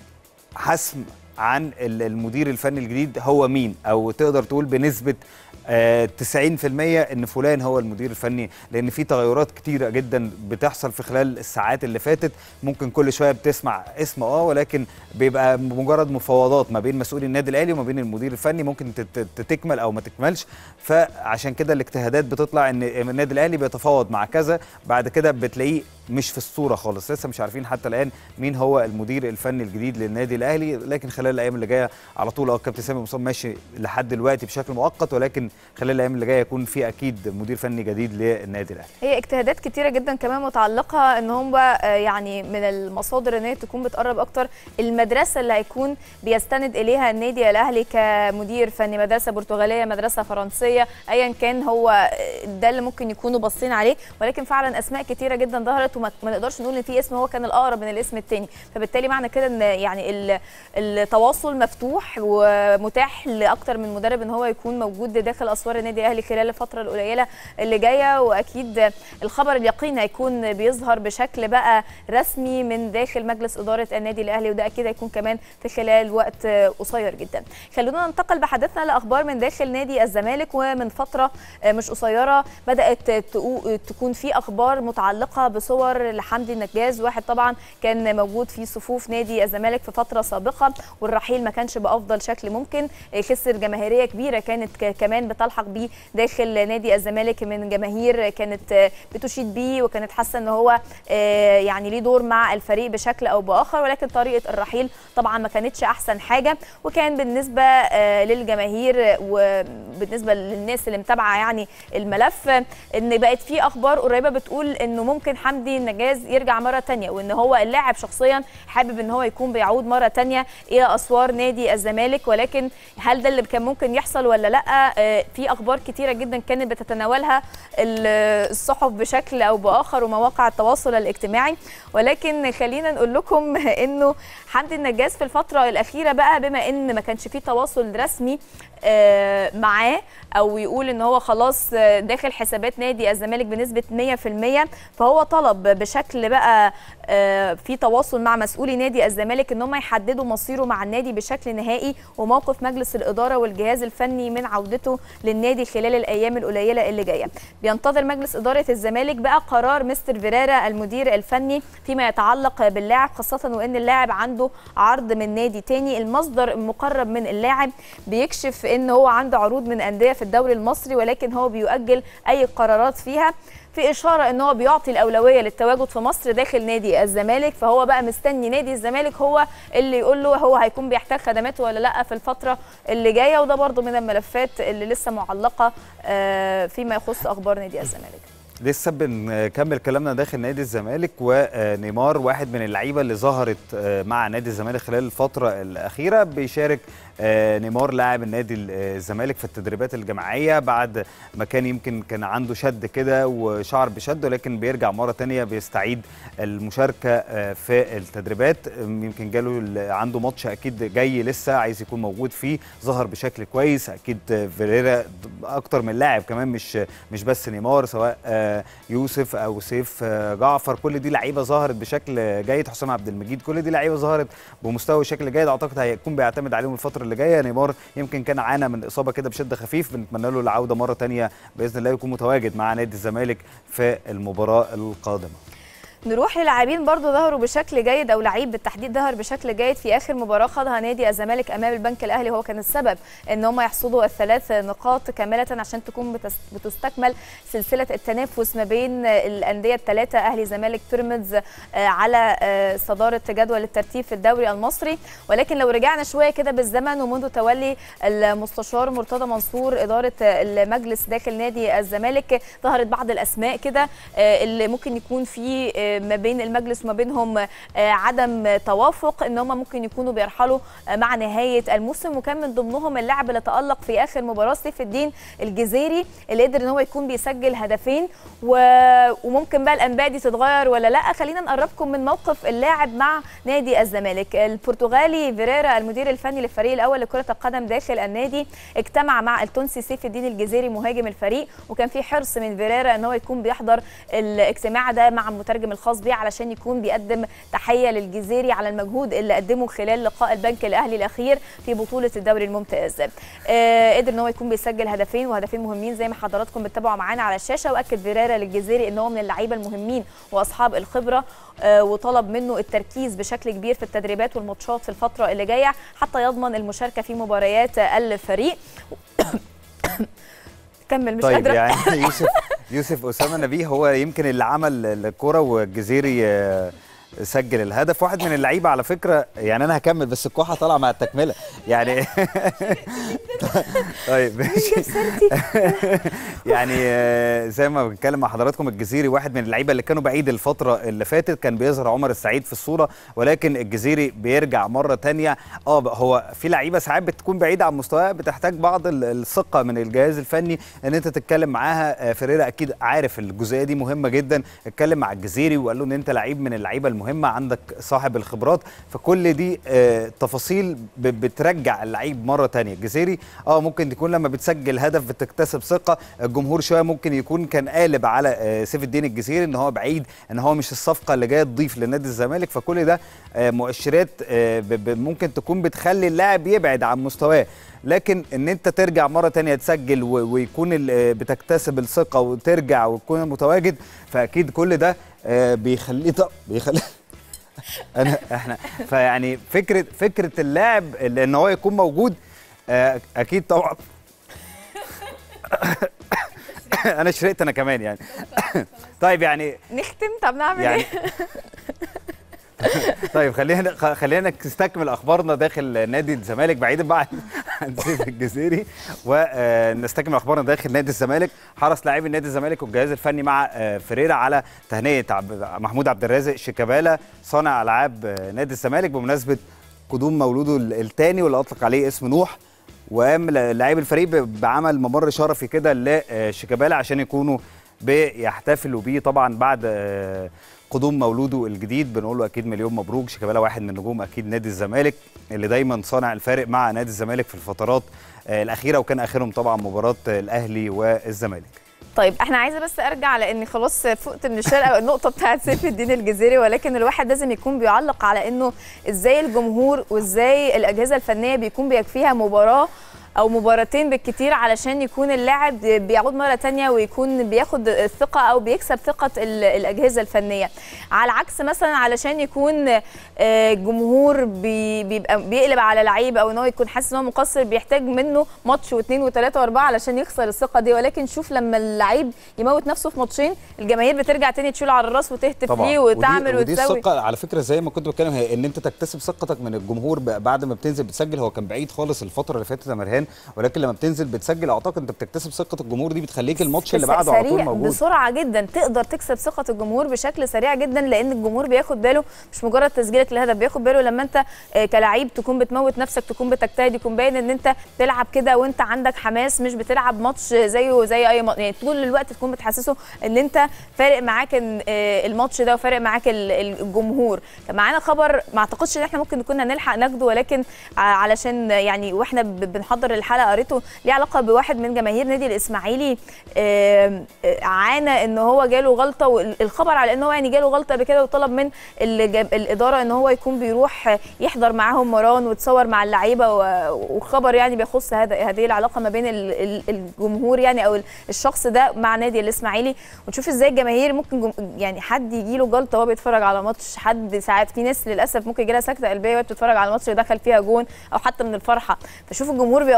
A: حسم عن ال- المدير الفني الجديد هو مين او تقدر تقول بنسبه آه، 90% ان فلان هو المدير الفني لان في تغيرات كتيره جدا بتحصل في خلال الساعات اللي فاتت ممكن كل شويه بتسمع اسم اه ولكن بيبقى مجرد مفاوضات ما بين مسؤولي النادي الاهلي وما بين المدير الفني ممكن تت- تت- تكمل او ما تكملش فعشان كده الاجتهادات بتطلع ان النادي الاهلي بيتفاوض مع كذا بعد كده بتلاقيه مش في الصوره خالص لسه مش عارفين حتى الان مين هو المدير الفني الجديد للنادي الاهلي لكن خلال الايام اللي جايه على طول اه الكابتن سامي مصطفى ماشي لحد دلوقتي بشكل مؤقت ولكن خلال الايام اللي جايه يكون في اكيد مدير فني جديد للنادي الاهلي
B: هي اجتهادات كتيرة جدا كمان متعلقة ان هم آه، يعني من المصادر ان هي تكون بتقرب اكتر المدرسة اللي هيكون بيستند اليها النادي الاهلي كمدير فني مدرسة برتغالية مدرسة فرنسية ايا كان هو آه، ده اللي ممكن يكونوا باصين عليه ولكن فعلا اسماء كتيرة جدا ظهرت وما ما نقدرش نقول ان في اسم هو كان الاقرب من الاسم التاني فبالتالي معنى كده ان يعني ال- التواصل مفتوح ومتاح لاكتر من مدرب ان هو يكون موجود داخل اسوار النادي الاهلي خلال الفتره القليله اللي جايه واكيد الخبر اليقين هيكون بيظهر بشكل بقى رسمي من داخل مجلس اداره النادي الاهلي وده اكيد هيكون كمان في خلال وقت قصير جدا خلونا ننتقل بحديثنا لاخبار من داخل نادي الزمالك ومن فتره مش قصيره بدات تقو- تكون في اخبار متعلقه بصور لحمدي النجاز واحد طبعا كان موجود في صفوف نادي الزمالك في فتره سابقه والرحيل ما كانش بافضل شكل ممكن خسر جماهيريه كبيره كانت ك- كمان بتلحق بيه داخل نادي الزمالك من جماهير كانت آه، بتشيد بيه وكانت حاسه ان هو آه، يعني ليه دور مع الفريق بشكل او باخر ولكن طريقه الرحيل طبعا ما كانتش احسن حاجه وكان بالنسبه آه، للجماهير وبالنسبه للناس اللي متابعه يعني الملف آه، ان بقت في اخبار قريبه بتقول انه ممكن حمدي النجاز يرجع مره تانية وان هو اللاعب شخصيا حابب ان هو يكون بيعود مره تانية الى اسوار نادي الزمالك ولكن هل ده اللي كان ممكن يحصل ولا لا آه، في اخبار كتيره جدا كانت بتتناولها ال- الصحف بشكل او باخر ومواقع التواصل الاجتماعي ولكن خلينا نقول لكم انه حمدي النجاز في الفتره الاخيره بقى بما ان ما كانش فيه تواصل رسمي آه، معاه او يقول ان هو خلاص آه، داخل حسابات نادي الزمالك بنسبه 100% فهو طلب بشكل بقى آه، في تواصل مع مسؤولي نادي الزمالك ان هم يحددوا مصيره مع النادي بشكل نهائي وموقف مجلس الاداره والجهاز الفني من عودته للنادي خلال الايام القليله اللي جايه بينتظر مجلس اداره الزمالك بقى قرار مستر فيريرا المدير الفني فيما يتعلق باللاعب خاصه وان اللاعب عنده عرض من نادي تاني المصدر المقرب من اللاعب بيكشف ان هو عنده عروض من انديه في الدوري المصري ولكن هو بيؤجل اي قرارات فيها في اشاره ان هو بيعطي الاولويه للتواجد في مصر داخل نادي الزمالك فهو بقى مستني نادي الزمالك هو اللي يقول له هو هيكون بيحتاج خدماته ولا لا في الفتره اللي جايه وده برضو من الملفات اللي لسه معلقه آه، فيما يخص اخبار نادي الزمالك
A: لسه بنكمل كلامنا داخل نادي الزمالك ونيمار واحد من اللعيبه اللي ظهرت آه، مع نادي الزمالك خلال الفتره الاخيره بيشارك آه، نيمار لاعب النادي الزمالك في التدريبات الجماعيه بعد ما كان يمكن كان عنده شد كده وشعر بشد ولكن بيرجع مره تانية بيستعيد المشاركه آه، في التدريبات آم، يمكن جاله ال- عنده ماتش اكيد جاي لسه عايز يكون موجود فيه ظهر بشكل كويس اكيد آه، فيريرا اكتر من لاعب كمان مش مش بس نيمار سواء آه، يوسف او سيف آه، جعفر كل دي لعيبه ظهرت بشكل جيد حسام عبد المجيد كل دي لعيبه ظهرت بمستوى شكل جيد اعتقد هيكون بيعتمد عليهم الفتره اللي جايه نيمار يمكن كان عانى من اصابه كده بشد خفيف بنتمنى له العوده مره تانية باذن الله يكون متواجد مع نادي الزمالك في المباراه القادمه
B: نروح للاعبين برضو ظهروا بشكل جيد او لعيب بالتحديد ظهر بشكل جيد في اخر مباراه خاضها نادي الزمالك امام البنك الاهلي وهو كان السبب ان هم يحصدوا الثلاث نقاط كامله عشان تكون بتس- بتستكمل سلسله التنافس ما بين الانديه الثلاثه اهلي زمالك بيراميدز آه، على آه، صداره جدول الترتيب في الدوري المصري ولكن لو رجعنا شويه كده بالزمن ومنذ تولي المستشار مرتضى منصور اداره المجلس داخل نادي الزمالك ظهرت بعض الاسماء كده آه، اللي ممكن يكون في آه، آه، ما بين المجلس وما بينهم آه، عدم توافق ان هم ممكن يكونوا بيرحلوا آه، مع نهايه الموسم وكان من ضمنهم اللاعب اللي تالق في اخر مباراه سيف الدين الجزيري اللي قدر ان هو يكون بيسجل هدفين و... وممكن بقى الانباء دي تتغير ولا لا خلينا نقربكم من موقف اللاعب مع نادي الزمالك البرتغالي فيريرا المدير الفني للفريق الاول لكره القدم داخل النادي اجتمع مع التونسي سيف الدين الجزيري مهاجم الفريق وكان في حرص من فيريرا ان هو يكون بيحضر الاجتماع ده مع المترجم الخاص بيه علشان يكون بيقدم تحيه للجزيري على المجهود اللي قدمه خلال لقاء البنك الاهلي الاخير في بطوله الدوري الممتاز آه قدر ان هو يكون بيسجل هدفين وهدفين مهمين زي ما حضراتكم بتتابعوا معانا على الشاشه واكد فيريرا للجزيري ان هو من اللعيبه المهمين واصحاب الخبره آه وطلب منه التركيز بشكل كبير في التدريبات والماتشات في الفتره اللي جايه حتى يضمن المشاركه في مباريات الفريق كمل مش
A: طيب
B: قادره
A: يعني يوسف يوسف اسامه نبيه هو يمكن اللي عمل الكره والجزيري آه، سجل الهدف واحد من اللعيبه على فكره يعني انا هكمل بس الكوحه طالعه مع التكمله يعني طيب ماشي يعني آه، زي ما بنتكلم مع حضراتكم الجزيري واحد من اللعيبه اللي كانوا بعيد الفتره اللي فاتت كان بيظهر عمر السعيد في الصوره ولكن الجزيري بيرجع مره تانية اه هو في لعيبه ساعات بتكون بعيده عن مستواها بتحتاج بعض ال- الثقه من الجهاز الفني ان انت تتكلم معاها آه، فيريرا اكيد عارف الجزئيه دي مهمه جدا اتكلم مع الجزيري وقال له ان انت لعيب من اللعيبه المهمه عندك صاحب الخبرات فكل دي آه، تفاصيل ب- بترجع اللعيب مره تانية الجزيري اه ممكن تكون لما بتسجل هدف بتكتسب ثقه الجمهور شويه ممكن يكون كان قالب على آه، سيف الدين الجزيري ان هو بعيد ان هو مش الصفقه اللي جايه تضيف لنادي الزمالك فكل ده آه، مؤشرات آه، ب- ب- ممكن تكون بتخلي اللاعب يبعد عن مستواه لكن ان انت ترجع مره تانية تسجل و- ويكون ال- آه، بتكتسب الثقه وترجع وتكون متواجد فاكيد كل ده آه، بيخليه طب بيخليه انا احنا فيعني فكره فكره اللاعب اللي ان هو يكون موجود آه، اكيد طبعا انا شرقت انا كمان يعني طيب يعني
B: نختم طب نعمل
A: يعني
B: ايه
A: طيب خلينا خ- خلينا نستكمل اخبارنا داخل نادي الزمالك بعيدا بقى عن- عن سيف الجزيري ونستكمل اخبارنا داخل نادي الزمالك حرص لاعبي نادي الزمالك والجهاز الفني مع آه، فريرا على تهنئه عب- محمود عبد الرازق شيكابالا صانع العاب آه، نادي الزمالك بمناسبه قدوم مولوده الثاني واللي اطلق عليه اسم نوح وقام لاعبي الفريق ب- بعمل ممر شرفي كده لشيكابالا عشان يكونوا بيحتفلوا بيه طبعا بعد آه، قدوم مولوده الجديد بنقول له اكيد مليون مبروك شيكابالا واحد من نجوم اكيد نادي الزمالك اللي دايما صانع الفارق مع نادي الزمالك في الفترات آه، الاخيره وكان اخرهم طبعا مباراه آه، الاهلي والزمالك
B: طيب احنا عايزه بس ارجع لاني خلاص فقت من الشرق النقطه بتاعت سيف الدين الجزيري ولكن الواحد لازم يكون بيعلق على انه ازاي الجمهور وازاي الاجهزه الفنيه بيكون بيكفيها مباراه او مباراتين بالكتير علشان يكون اللاعب بيعود مره تانية ويكون بياخد الثقه او بيكسب ثقه ال- الاجهزه الفنيه على عكس مثلا علشان يكون آه، جمهور بي- بيبقى بيقلب على لعيب او ان هو يكون حاسس ان هو مقصر بيحتاج منه ماتش واثنين وثلاثه واربعه علشان يخسر الثقه دي ولكن شوف لما اللعيب يموت نفسه في ماتشين الجماهير بترجع تاني تشيله على الراس وتهتف ليه وتعمل
A: ودي, ودي
B: وتسوي
A: الثقه على فكره زي ما كنت بتكلم هي ان انت تكتسب ثقتك من الجمهور ب- بعد ما بتنزل بتسجل هو كان بعيد خالص الفتره اللي فاتت يا مرهان ولكن لما بتنزل بتسجل اعتقد انت بتكتسب ثقه الجمهور دي بتخليك الماتش اللي
B: بس
A: بعده على طول
B: سريع
A: موجود
B: بسرعه جدا تقدر تكسب ثقه الجمهور بشكل سريع جدا لان الجمهور بياخد باله مش مجرد تسجيلك للهدف بياخد باله لما انت آه، كلاعب تكون بتموت نفسك تكون بتجتهد يكون باين ان انت تلعب كده وانت عندك حماس مش بتلعب ماتش زيه زي اي ماتش يعني طول الوقت تكون بتحسسه ان انت فارق معاك إن، آه، الماتش ده وفارق معاك ال- ال- الجمهور كان معانا خبر ما اعتقدش ان احنا ممكن نكون هنلحق ناخده ولكن ع- علشان يعني واحنا ب- بنحضر الحلقه قريته ليه علاقه بواحد من جماهير نادي الاسماعيلي آم، آه، عانى ان هو جاله غلطه والخبر على ان هو يعني جاله غلطه قبل كده وطلب من الج- الاداره ان هو يكون بيروح يحضر معاهم مران وتصور مع اللعيبه و- وخبر يعني بيخص هذا هذه العلاقه ما بين ال- ال- الجمهور يعني او الشخص ده مع نادي الاسماعيلي وتشوف ازاي الجماهير ممكن جم يعني حد يجي له جلطه وهو بيتفرج على ماتش حد ساعات في ناس للاسف ممكن يجي لها سكته قلبيه وهي بتتفرج على الماتش دخل فيها جون او حتى من الفرحه فشوف الجمهور بيبقى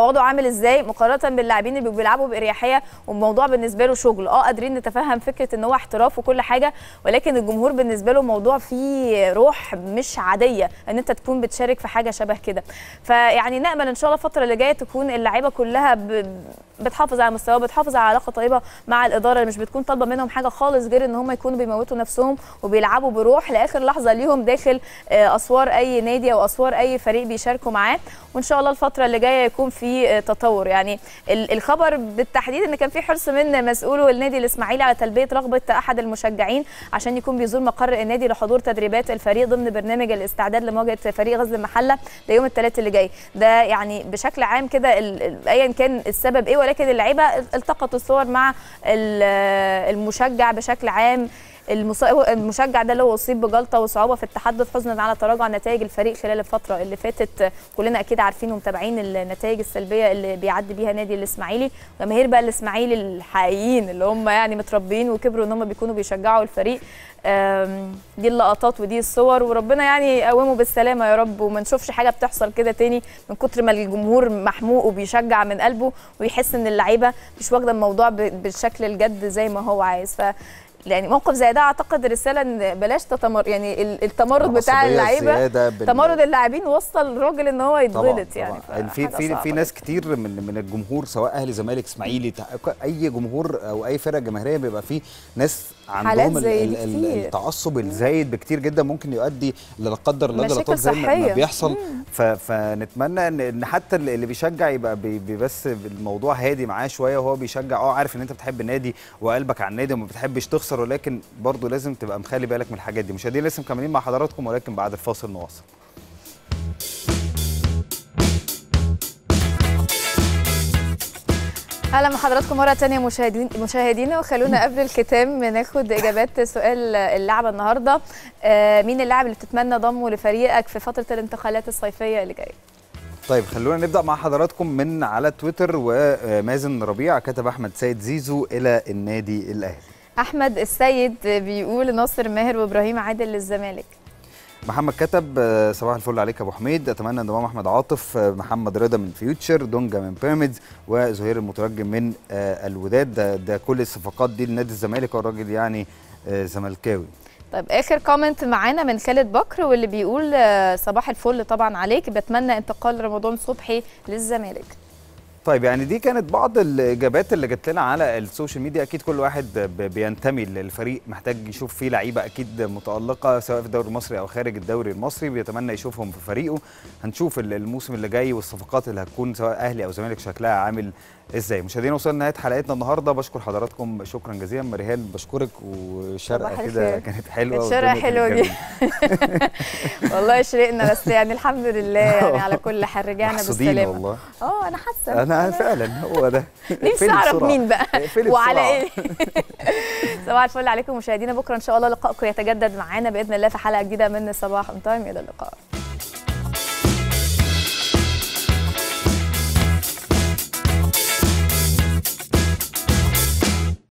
B: تواضع عامل ازاي مقارنه باللاعبين اللي بيلعبوا باريحيه والموضوع بالنسبه له شغل اه قادرين نتفهم فكره ان هو احتراف وكل حاجه ولكن الجمهور بالنسبه له موضوع فيه روح مش عاديه ان انت تكون بتشارك في حاجه شبه كده فيعني نامل ان شاء الله الفتره اللي جايه تكون اللعيبه كلها ب... بتحافظ على مستواه بتحافظ على علاقه طيبه مع الاداره اللي مش بتكون طالبه منهم حاجه خالص غير ان هم يكونوا بيموتوا نفسهم وبيلعبوا بروح لاخر لحظه ليهم داخل آه، اسوار اي نادي او اسوار اي فريق بيشاركوا معاه وان شاء الله الفتره اللي جايه يكون في آه، تطور يعني ال- الخبر بالتحديد ان كان في حرص من مسؤولو النادي الاسماعيلي على تلبيه رغبه احد المشجعين عشان يكون بيزور مقر النادي لحضور تدريبات الفريق ضمن برنامج الاستعداد لمواجهه فريق غزل المحله ده يوم الثلاث اللي جاي ده يعني بشكل عام كده ال- ال- ايا كان السبب ايه ولكن اللعيبه التقطوا الصور مع ال- المشجع بشكل عام المص- المشجع ده اللي هو اصيب بجلطه وصعوبه في التحدث حزنا على تراجع نتائج الفريق خلال الفتره اللي فاتت كلنا اكيد عارفين ومتابعين النتائج السلبيه اللي بيعدي بيها نادي الاسماعيلي جماهير بقى الاسماعيلي الحقيقيين اللي هم يعني متربيين وكبروا ان هم بيكونوا بيشجعوا الفريق آم، دي اللقطات ودي الصور وربنا يعني يقومه بالسلامه يا رب وما نشوفش حاجه بتحصل كده تاني من كتر ما الجمهور محموق وبيشجع من قلبه ويحس ان اللعيبه مش واخده الموضوع ب- بالشكل الجد زي ما هو عايز ف يعني موقف زي ده اعتقد رساله ان بلاش تتمر يعني ال- التمرد بتاع
A: العصبية
B: اللعيبه
A: الزيادة بال-
B: تمرد اللاعبين وصل الراجل ان هو
A: طبعا
B: يتغلط يعني
A: طبعا يعني في
B: فحاجة
A: في
B: صعبة
A: في ناس كتير من من الجمهور سواء اهلي زمالك اسماعيلي تع- اي جمهور او اي فرقه جماهيريه بيبقى فيه ناس عندهم ال-
B: زي
A: ال-
B: دي
A: ال-
B: كتير.
A: التعصب الزايد بكتير جدا ممكن يؤدي لا قدر الله
B: مشاكل
A: جلطات زي ما- ما
B: صحية.
A: بيحصل ف- فنتمنى ان ان حتى اللي اللي بيشجع يبقى بي بي بس الموضوع هادي معاه شويه وهو بيشجع اه عارف ان انت بتحب النادي وقلبك على النادي وما بتحبش تخسر ولكن برضه لازم تبقى مخلي بالك من الحاجات دي مشاهدينا لسه مكملين مع حضراتكم ولكن بعد الفاصل نواصل
B: اهلا بحضراتكم مره تانية مشاهدين مشاهدينا وخلونا قبل الختام ناخد اجابات سؤال اللعبه النهارده آه، مين اللاعب اللي بتتمنى ضمه لفريقك في فتره الانتقالات الصيفيه اللي جايه
A: طيب خلونا نبدا مع حضراتكم من على تويتر ومازن ربيع كتب احمد سيد زيزو الى النادي الاهلي
B: احمد السيد بيقول ناصر ماهر وابراهيم عادل للزمالك
A: محمد كتب آه، صباح الفل عليك يا ابو حميد اتمنى انضمام احمد عاطف آه، محمد رضا من فيوتشر دونجا من بيراميدز وزهير المترجم من آه، الوداد ده, ده كل الصفقات دي لنادي الزمالك والراجل يعني آه، زملكاوي
B: طيب اخر كومنت معانا من خالد بكر واللي بيقول آه، صباح الفل طبعا عليك بتمنى انتقال رمضان صبحي للزمالك
A: طيب يعني دي كانت بعض الاجابات اللي جات لنا على السوشيال ميديا اكيد كل واحد ب- بينتمي للفريق محتاج يشوف فيه لعيبه اكيد متالقه سواء في الدوري المصري او خارج الدوري المصري بيتمنى يشوفهم في فريقه هنشوف ال- الموسم اللي جاي والصفقات اللي هتكون سواء اهلي او زمالك شكلها عامل ازاي مشاهدينا وصلنا لنهايه حلقتنا النهارده بشكر حضراتكم شكرا جزيلا مريهان بشكرك وشرقه
B: صباح
A: كده
B: الخير.
A: كانت حلوه
B: الشرقة
A: والدنيا كانت
B: حلوة
A: جميلة.
B: والله شرقنا بس يعني الحمد لله يعني على كل حال رجعنا
A: محسودين
B: بالسلامه
A: والله
B: اه انا حاسه
A: انا فعلا هو ده
B: نفسي
A: اقفلي
B: اعرف
A: بسرعة.
B: مين بقى
A: اقفلي
B: وعلى
A: بسرعة.
B: ايه صباح الفل عليكم مشاهدينا بكره ان شاء الله لقائكم يتجدد معانا باذن الله في حلقه جديده من صباح اون تايم الى اللقاء